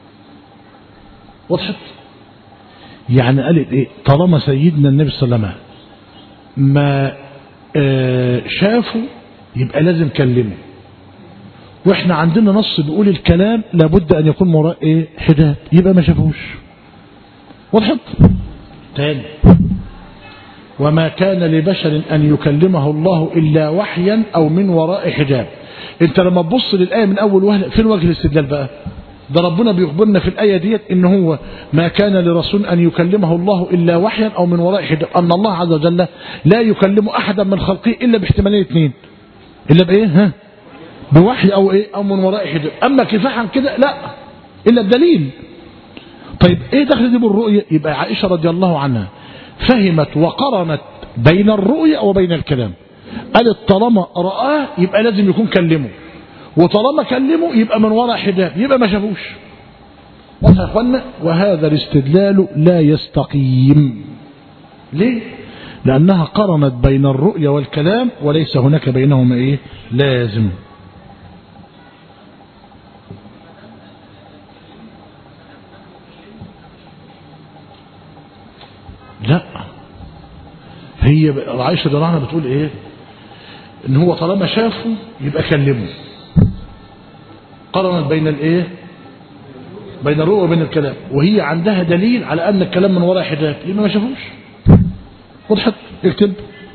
وضحت يعني قالت ايه طالما سيدنا النبي صلى الله عليه وسلم ما آه شافه يبقى لازم كلمه واحنا عندنا نص بيقول الكلام لابد ان يكون وراء ايه حجاب يبقى ما شافوش وضحت تاني وما كان لبشر ان يكلمه الله الا وحيا او من وراء حجاب انت لما تبص للايه من اول وهله فين وجه الاستدلال بقى ده ربنا بيخبرنا في الآية ديت إن هو ما كان لرسول أن يكلمه الله إلا وحيا أو من وراء حجاب أن الله عز وجل لا يكلم أحدا من خلقه إلا باحتمالين اثنين إلا بإيه ها بوحي أو إيه أو من وراء حجاب أما كفاحا كده لا إلا بدليل طيب إيه دخل دي بالرؤية يبقى عائشة رضي الله عنها فهمت وقرنت بين الرؤية وبين الكلام قالت طالما رآه يبقى لازم يكون كلمه وطالما كلمه يبقى من وراء حجاب يبقى ما شافوش واضح يا اخوانا وهذا الاستدلال لا يستقيم ليه لأنها قرنت بين الرؤية والكلام وليس هناك بينهما إيه لازم لا هي عائشة رضي الله عنها بتقول ايه ان هو طالما شافه يبقى كلمه قرنت بين الايه بين الرؤى وبين الكلام وهي عندها دليل على ان الكلام من وراء حجاب يبقى ما شافوش وضحت اكتب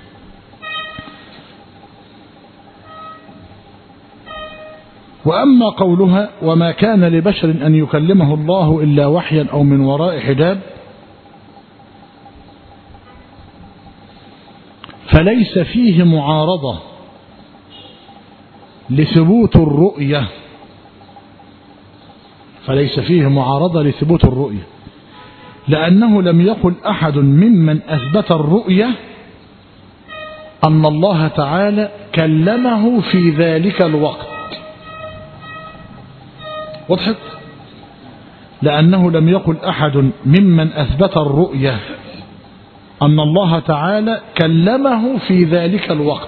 وأما قولها وما كان لبشر أن يكلمه الله إلا وحيا أو من وراء حجاب فليس فيه معارضة لثبوت الرؤية فليس فيه معارضة لثبوت الرؤية لأنه لم يقل أحد ممن أثبت الرؤية أن الله تعالى كلمه في ذلك الوقت وضحت لأنه لم يقل أحد ممن أثبت الرؤية أن الله تعالى كلمه في ذلك الوقت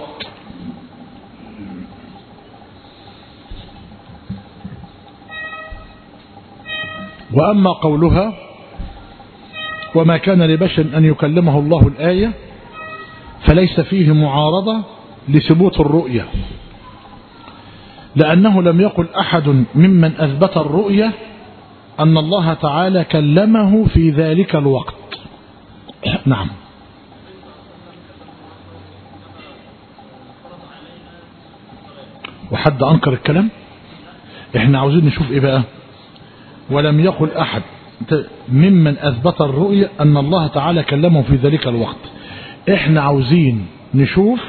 وأما قولها وما كان لبشر أن يكلمه الله الآية فليس فيه معارضة لثبوت الرؤية لأنه لم يقل أحد ممن أثبت الرؤية أن الله تعالى كلمه في ذلك الوقت نعم وحد أنكر الكلام احنا عاوزين نشوف ايه بقى ولم يقل أحد ممن أثبت الرؤية أن الله تعالى كلمه في ذلك الوقت احنا عاوزين نشوف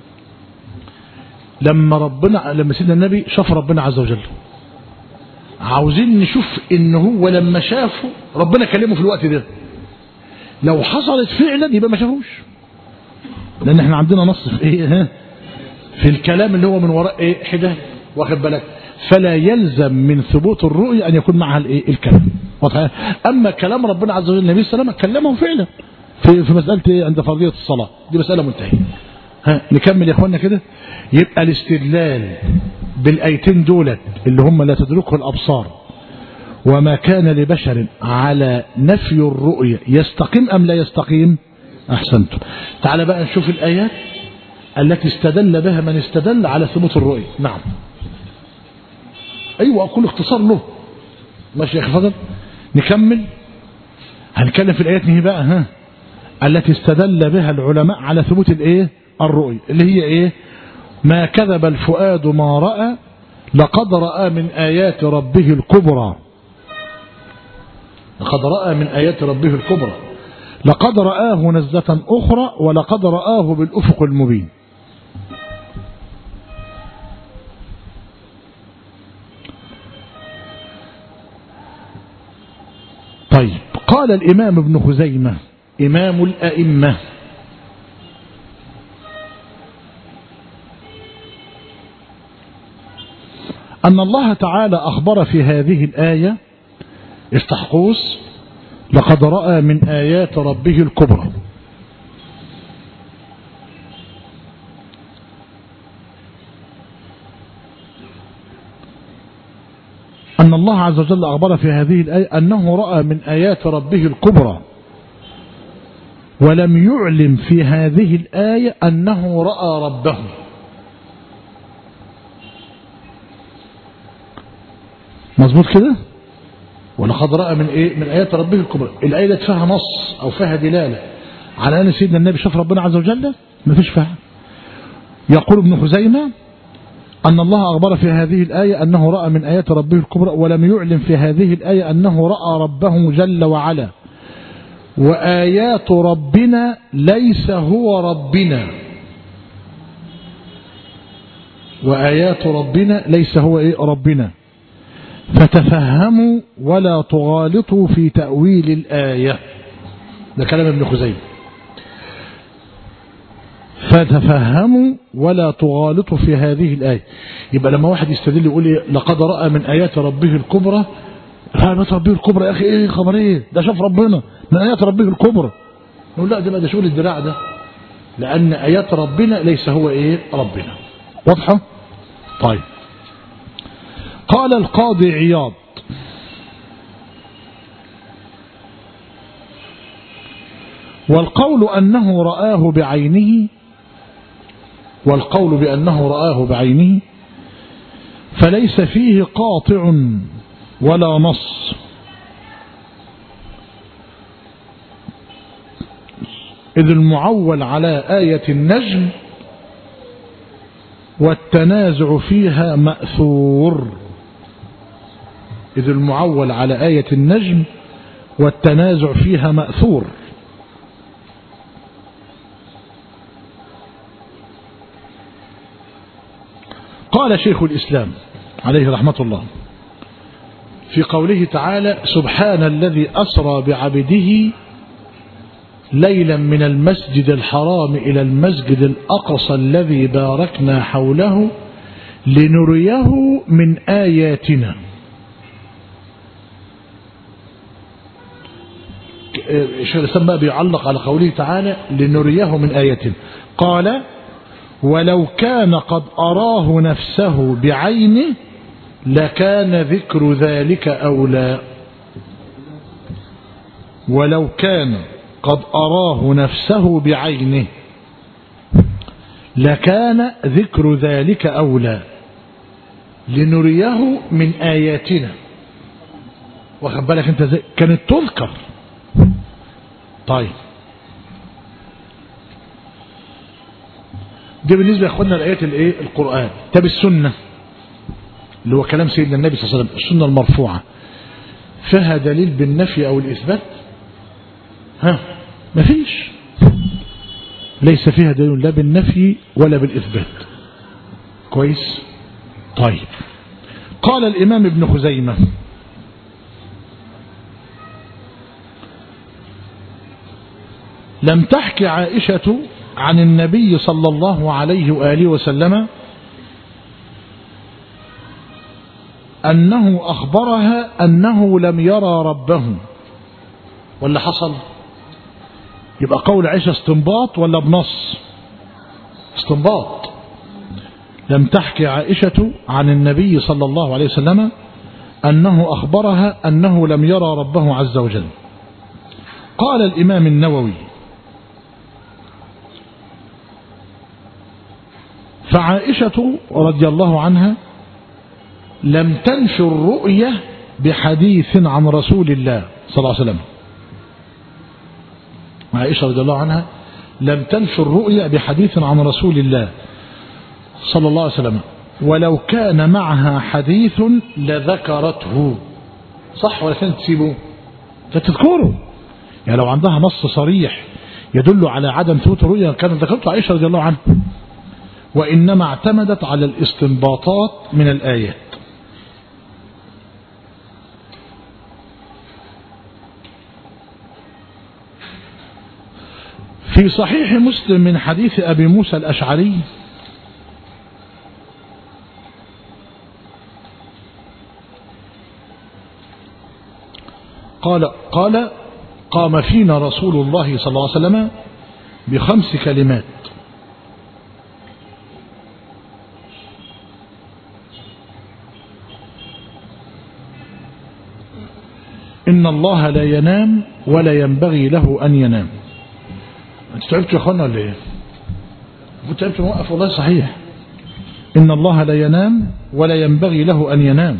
لما ربنا لما سيدنا النبي شاف ربنا عز وجل عاوزين نشوف ان هو لما شافه ربنا كلمه في الوقت ده لو حصلت فعلا يبقى ما شافوش لان احنا عندنا نص في ايه ها في الكلام اللي هو من وراء ايه حده واخد بالك فلا يلزم من ثبوت الرؤيا ان يكون معها الايه الكلام واضح اما كلام ربنا عز وجل النبي صلى الله عليه وسلم كلمه فعلا في في مساله ايه عند فرضيه الصلاه دي مساله منتهيه ها نكمل يا اخوانا كده يبقى الاستدلال بالايتين دولت اللي هم لا تدركه الابصار وما كان لبشر على نفي الرؤية يستقيم أم لا يستقيم أحسنتم تعال بقى نشوف الآيات التي استدل بها من استدل على ثبوت الرؤية نعم أيوة أقول اختصار له ماشي يا أخي فضل نكمل هنتكلم في الآيات نهي بقى ها التي استدل بها العلماء على ثبوت الايه الرؤية اللي هي ايه ما كذب الفؤاد ما رأى لقد رأى من آيات ربه الكبرى لقد رأى من آيات ربه الكبرى لقد رآه نزة أخرى ولقد رآه بالأفق المبين طيب قال الإمام ابن خزيمة إمام الأئمة أن الله تعالى أخبر في هذه الآية استحقوس لقد رأى من آيات ربه الكبرى أن الله عز وجل أخبر في هذه الآية أنه رأى من آيات ربه الكبرى ولم يعلم في هذه الآية أنه رأى ربه مظبوط كده ولقد رأى من إيه من آيات ربه الكبرى الآية دي فيها نص أو فيها دلالة على أن سيدنا النبي شاف ربنا عز وجل ما فيش فيها يقول ابن خزيمة أن الله أخبر في هذه الآية أنه رأى من آيات ربه الكبرى ولم يعلم في هذه الآية أنه رأى ربه جل وعلا وآيات ربنا ليس هو ربنا وآيات ربنا ليس هو إيه ربنا فتفهموا ولا تغالطوا في تأويل الآية ده كلام ابن خزيمة فتفهموا ولا تغالطوا في هذه الآية يبقى لما واحد يستدل يقول إيه لقد رأى من آيات ربه الكبرى آيات ربه الكبرى يا أخي إيه خبر إيه ده شاف ربنا من آيات ربه الكبرى نقول لا ده ده شغل الدراع ده لأن آيات ربنا ليس هو إيه ربنا واضحة طيب قال القاضي عياض والقول أنه رآه بعينه والقول بأنه رآه بعينه فليس فيه قاطع ولا نص إذ المعول على آية النجم والتنازع فيها مأثور إذ المعول على آية النجم والتنازع فيها مأثور قال شيخ الإسلام عليه رحمة الله في قوله تعالى سبحان الذي أسرى بعبده ليلا من المسجد الحرام إلى المسجد الأقصى الذي باركنا حوله لنريه من آياتنا شيخ الإسلام بقى بيعلق على قوله تعالى لنريه من آياتنا قال ولو كان قد أراه نفسه بعينه لكان ذكر ذلك أولى ولو كان قد أراه نفسه بعينه لكان ذكر ذلك أولى لنريه من آياتنا واخد بالك انت زي كانت تذكر طيب دي بالنسبة يا اخوانا لآيات الايه القرآن طب السنة اللي هو كلام سيدنا النبي صلى الله عليه وسلم السنة المرفوعة فيها دليل بالنفي أو الإثبات ها مفيش ليس فيها دليل لا بالنفي ولا بالإثبات كويس طيب قال الإمام ابن خزيمة لم تحكي عائشة عن النبي صلى الله عليه وآله وسلم أنه أخبرها أنه لم يرى ربه ولا حصل يبقى قول عائشة استنباط ولا بنص استنباط لم تحكي عائشة عن النبي صلى الله عليه وسلم أنه أخبرها أنه لم يرى ربه عز وجل قال الإمام النووي فعائشة رضي الله عنها لم تنشر الرؤية بحديث عن رسول الله صلى الله عليه وسلم عائشة رضي الله عنها لم تنشر الرؤيا بحديث عن رسول الله صلى الله عليه وسلم ولو كان معها حديث لذكرته صح ولا كانت تسيبه فتذكره يعني لو عندها نص صريح يدل على عدم ثبوت الرؤيا كانت ذكرته عائشة رضي الله عنها وإنما اعتمدت على الاستنباطات من الآيات في صحيح مسلم من حديث أبي موسى الأشعري قال قال قام فينا رسول الله صلى الله عليه وسلم بخمس كلمات إن الله لا ينام ولا ينبغي له أن ينام انت تعبت يا اخوانا ولا ايه كنت تعبت موقف والله صحيح إن الله لا ينام ولا ينبغي له أن ينام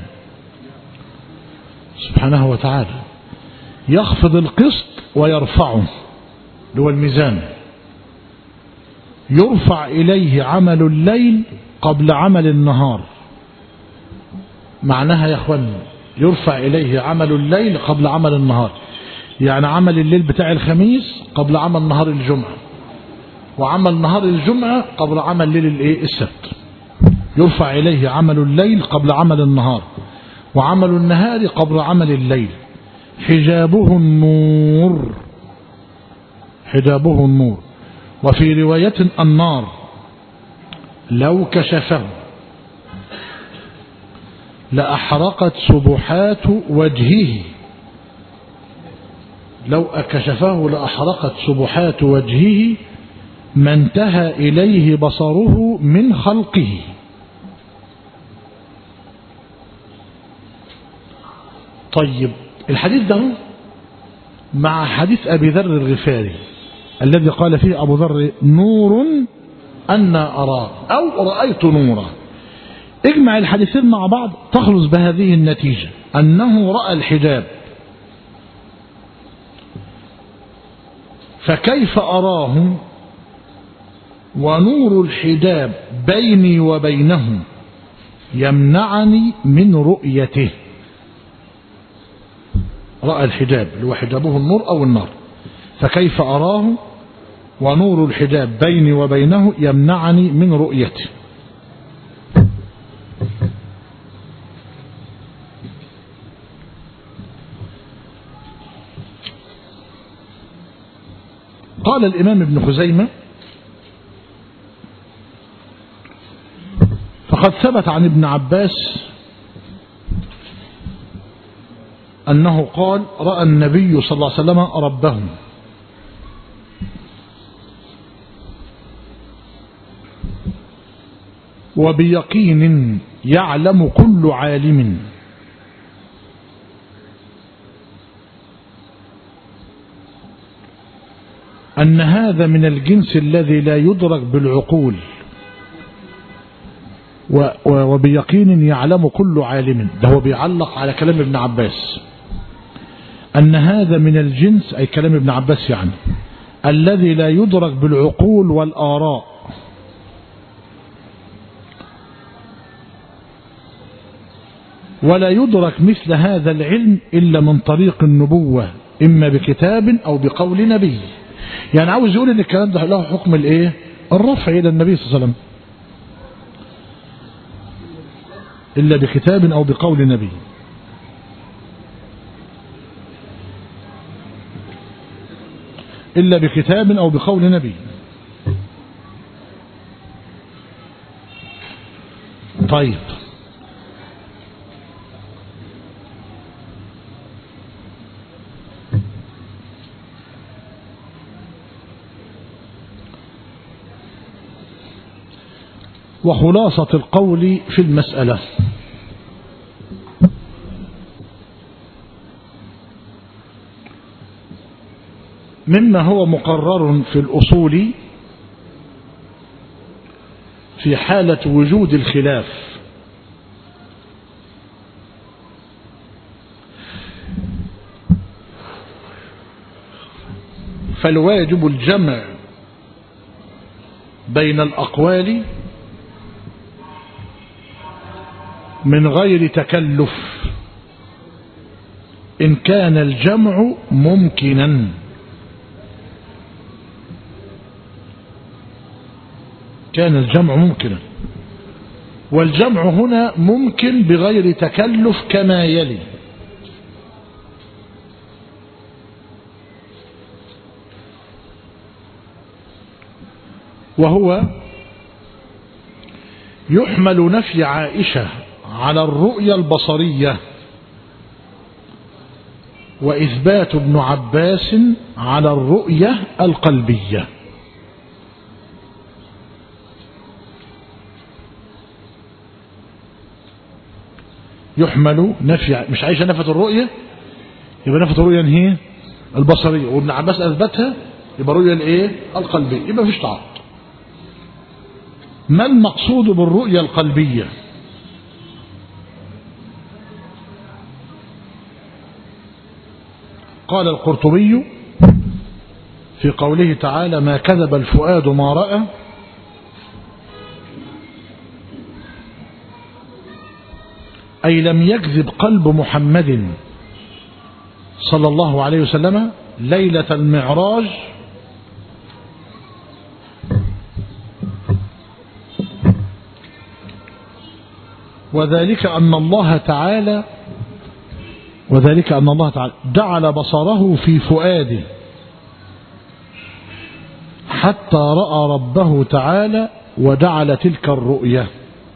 سبحانه وتعالى يخفض القسط ويرفعه اللي هو الميزان يرفع إليه عمل الليل قبل عمل النهار معناها يا اخوان يرفع إليه عمل الليل قبل عمل النهار يعني عمل الليل بتاع الخميس قبل عمل نهار الجمعة وعمل نهار الجمعة قبل عمل ليل الايه السبت يرفع إليه عمل الليل قبل عمل النهار وعمل النهار قبل عمل الليل حجابه النور حجابه النور وفي رواية النار لو كشفه لأحرقت سبحات وجهه لو أكشفه لأحرقت سبحات وجهه ما انتهى إليه بصره من خلقه طيب الحديث ده مع حديث أبي ذر الغفاري الذي قال فيه أبو ذر نور أنا أراه أو رأيت نورا اجمع الحديثين مع بعض تخلص بهذه النتيجة أنه رأى الحجاب فكيف أراه ونور الحجاب بيني وبينه يمنعني من رؤيته رأى الحجاب اللي هو حجابه النور أو النار فكيف أراه ونور الحجاب بيني وبينه يمنعني من رؤيته قال الإمام ابن خزيمة فقد ثبت عن ابن عباس أنه قال رأى النبي صلى الله عليه وسلم ربه وبيقين يعلم كل عالم أن هذا من الجنس الذي لا يدرك بالعقول وبيقين يعلم كل عالم ده هو بيعلق على كلام ابن عباس أن هذا من الجنس أي كلام ابن عباس يعني الذي لا يدرك بالعقول والآراء ولا يدرك مثل هذا العلم إلا من طريق النبوة إما بكتاب أو بقول نبي يعني عاوز يقول ان الكلام ده له حكم الايه الرفع الى النبي صلى الله عليه وسلم الا بكتاب او بقول نبي الا بكتاب او بقول نبي طيب وخلاصة القول في المسألة مما هو مقرر في الأصول في حالة وجود الخلاف فالواجب الجمع بين الأقوال من غير تكلف إن كان الجمع ممكنا كان الجمع ممكنا والجمع هنا ممكن بغير تكلف كما يلي وهو يحمل نفي عائشة على الرؤية البصرية وإثبات ابن عباس على الرؤية القلبية يحمل نفي مش عايشة نفت الرؤية يبقى نفت الرؤية هي البصرية وابن عباس أثبتها يبقى الرؤية الايه القلبية يبقى مفيش تعارض ما المقصود بالرؤية القلبية قال القرطبي في قوله تعالى ما كذب الفؤاد ما رأى أي لم يكذب قلب محمد صلى الله عليه وسلم ليلة المعراج وذلك أن الله تعالى وذلك أن الله تعالى جعل بصره في فؤاده حتى رأى ربه تعالى وجعل تلك الرؤية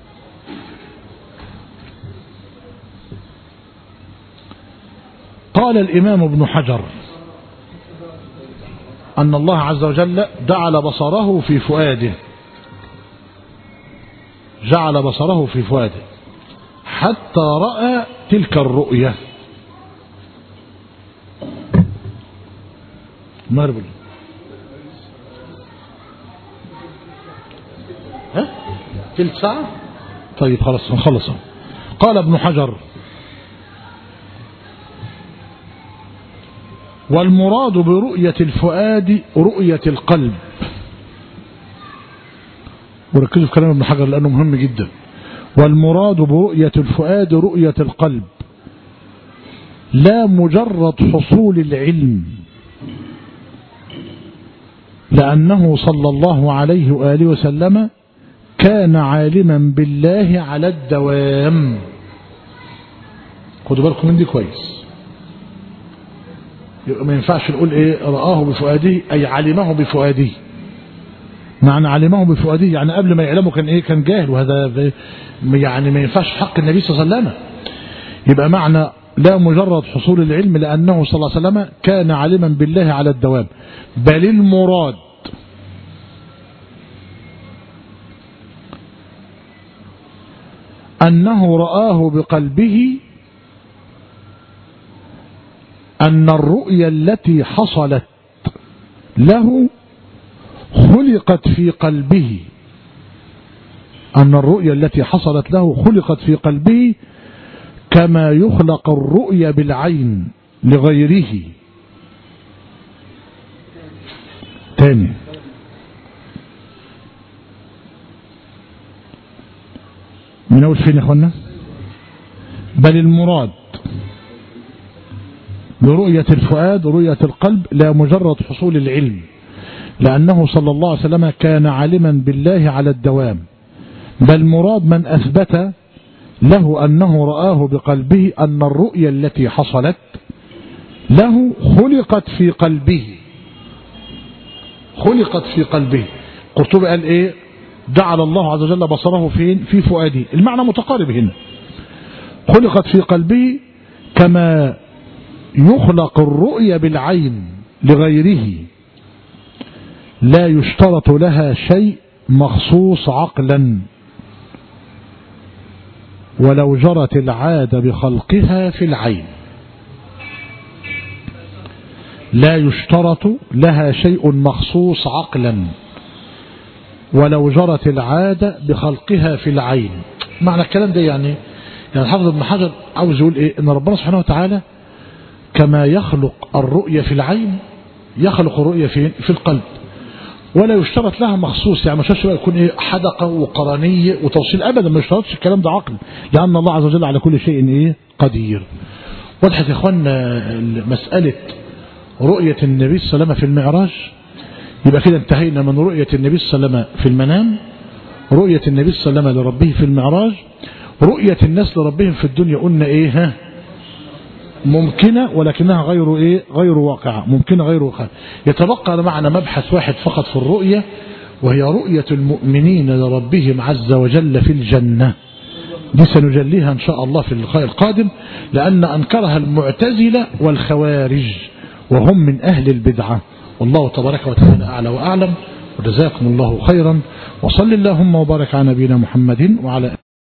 قال الإمام ابن حجر أن الله عز وجل جعل بصره في فؤاده جعل بصره في فؤاده حتى رأى تلك الرؤية مربل ها تلت ساعة طيب خلاص نخلص قال ابن حجر والمراد برؤية الفؤاد رؤية القلب وركزوا في كلام ابن حجر لأنه مهم جدا والمراد برؤية الفؤاد رؤية القلب لا مجرد حصول العلم لأنه صلى الله عليه وآله وسلم كان عالما بالله على الدوام خدوا بالكم من دي كويس يبقى ما ينفعش نقول ايه رآه بفؤاده أي علمه بفؤاده معنى علمه بفؤاده يعني قبل ما يعلمه كان ايه كان جاهل وهذا يعني ما ينفعش في حق النبي صلى الله عليه وسلم يبقى معنى لا مجرد حصول العلم لأنه صلى الله عليه وسلم كان عالما بالله على الدوام بل المراد أنه رآه بقلبه أن الرؤيا التي حصلت له خلقت في قلبه أن الرؤيا التي حصلت له خلقت في قلبه كما يخلق الرؤيا بالعين لغيره تاني من أول فين يا أخوانا بل المراد برؤية الفؤاد رؤية القلب لا مجرد حصول العلم لأنه صلى الله عليه وسلم كان عالما بالله على الدوام بل مراد من أثبت له أنه رآه بقلبه أن الرؤيا التي حصلت له خلقت في قلبه خلقت في قلبه قرطبي قال ايه جعل الله عز وجل بصره فين في فؤاده المعنى متقارب هنا خلقت في قلبه كما يخلق الرؤيا بالعين لغيره لا يشترط لها شيء مخصوص عقلا ولو جرت العادة بخلقها في العين لا يشترط لها شيء مخصوص عقلا ولو جرت العادة بخلقها في العين معنى الكلام ده يعني يعني الحافظ ابن حجر عاوز يقول ايه ان ربنا سبحانه وتعالى كما يخلق الرؤية في العين يخلق الرؤية في في القلب ولا يشترط لها مخصوص يعني مش بقى يكون ايه حدقة وقرنية وتوصيل ابدا ما يشترطش الكلام ده عقل لان الله عز وجل على كل شيء ايه قدير وضحت يا اخوانا مسألة رؤية النبي صلى الله عليه وسلم في المعراج يبقى كده انتهينا من رؤية النبي صلى الله عليه وسلم في المنام رؤية النبي صلى الله عليه وسلم لربه في المعراج رؤية الناس لربهم في الدنيا قلنا ايه ها ممكنة ولكنها غير ايه غير واقعة ممكنة غير واقعة يتبقى معنا مبحث واحد فقط في الرؤية وهي رؤية المؤمنين لربهم عز وجل في الجنة دي سنجليها ان شاء الله في اللقاء القادم لان انكرها المعتزلة والخوارج وهم من اهل البدعة والله تبارك وتعالى اعلى واعلم وجزاكم الله خيرا وصل اللهم وبارك على نبينا محمد وعلى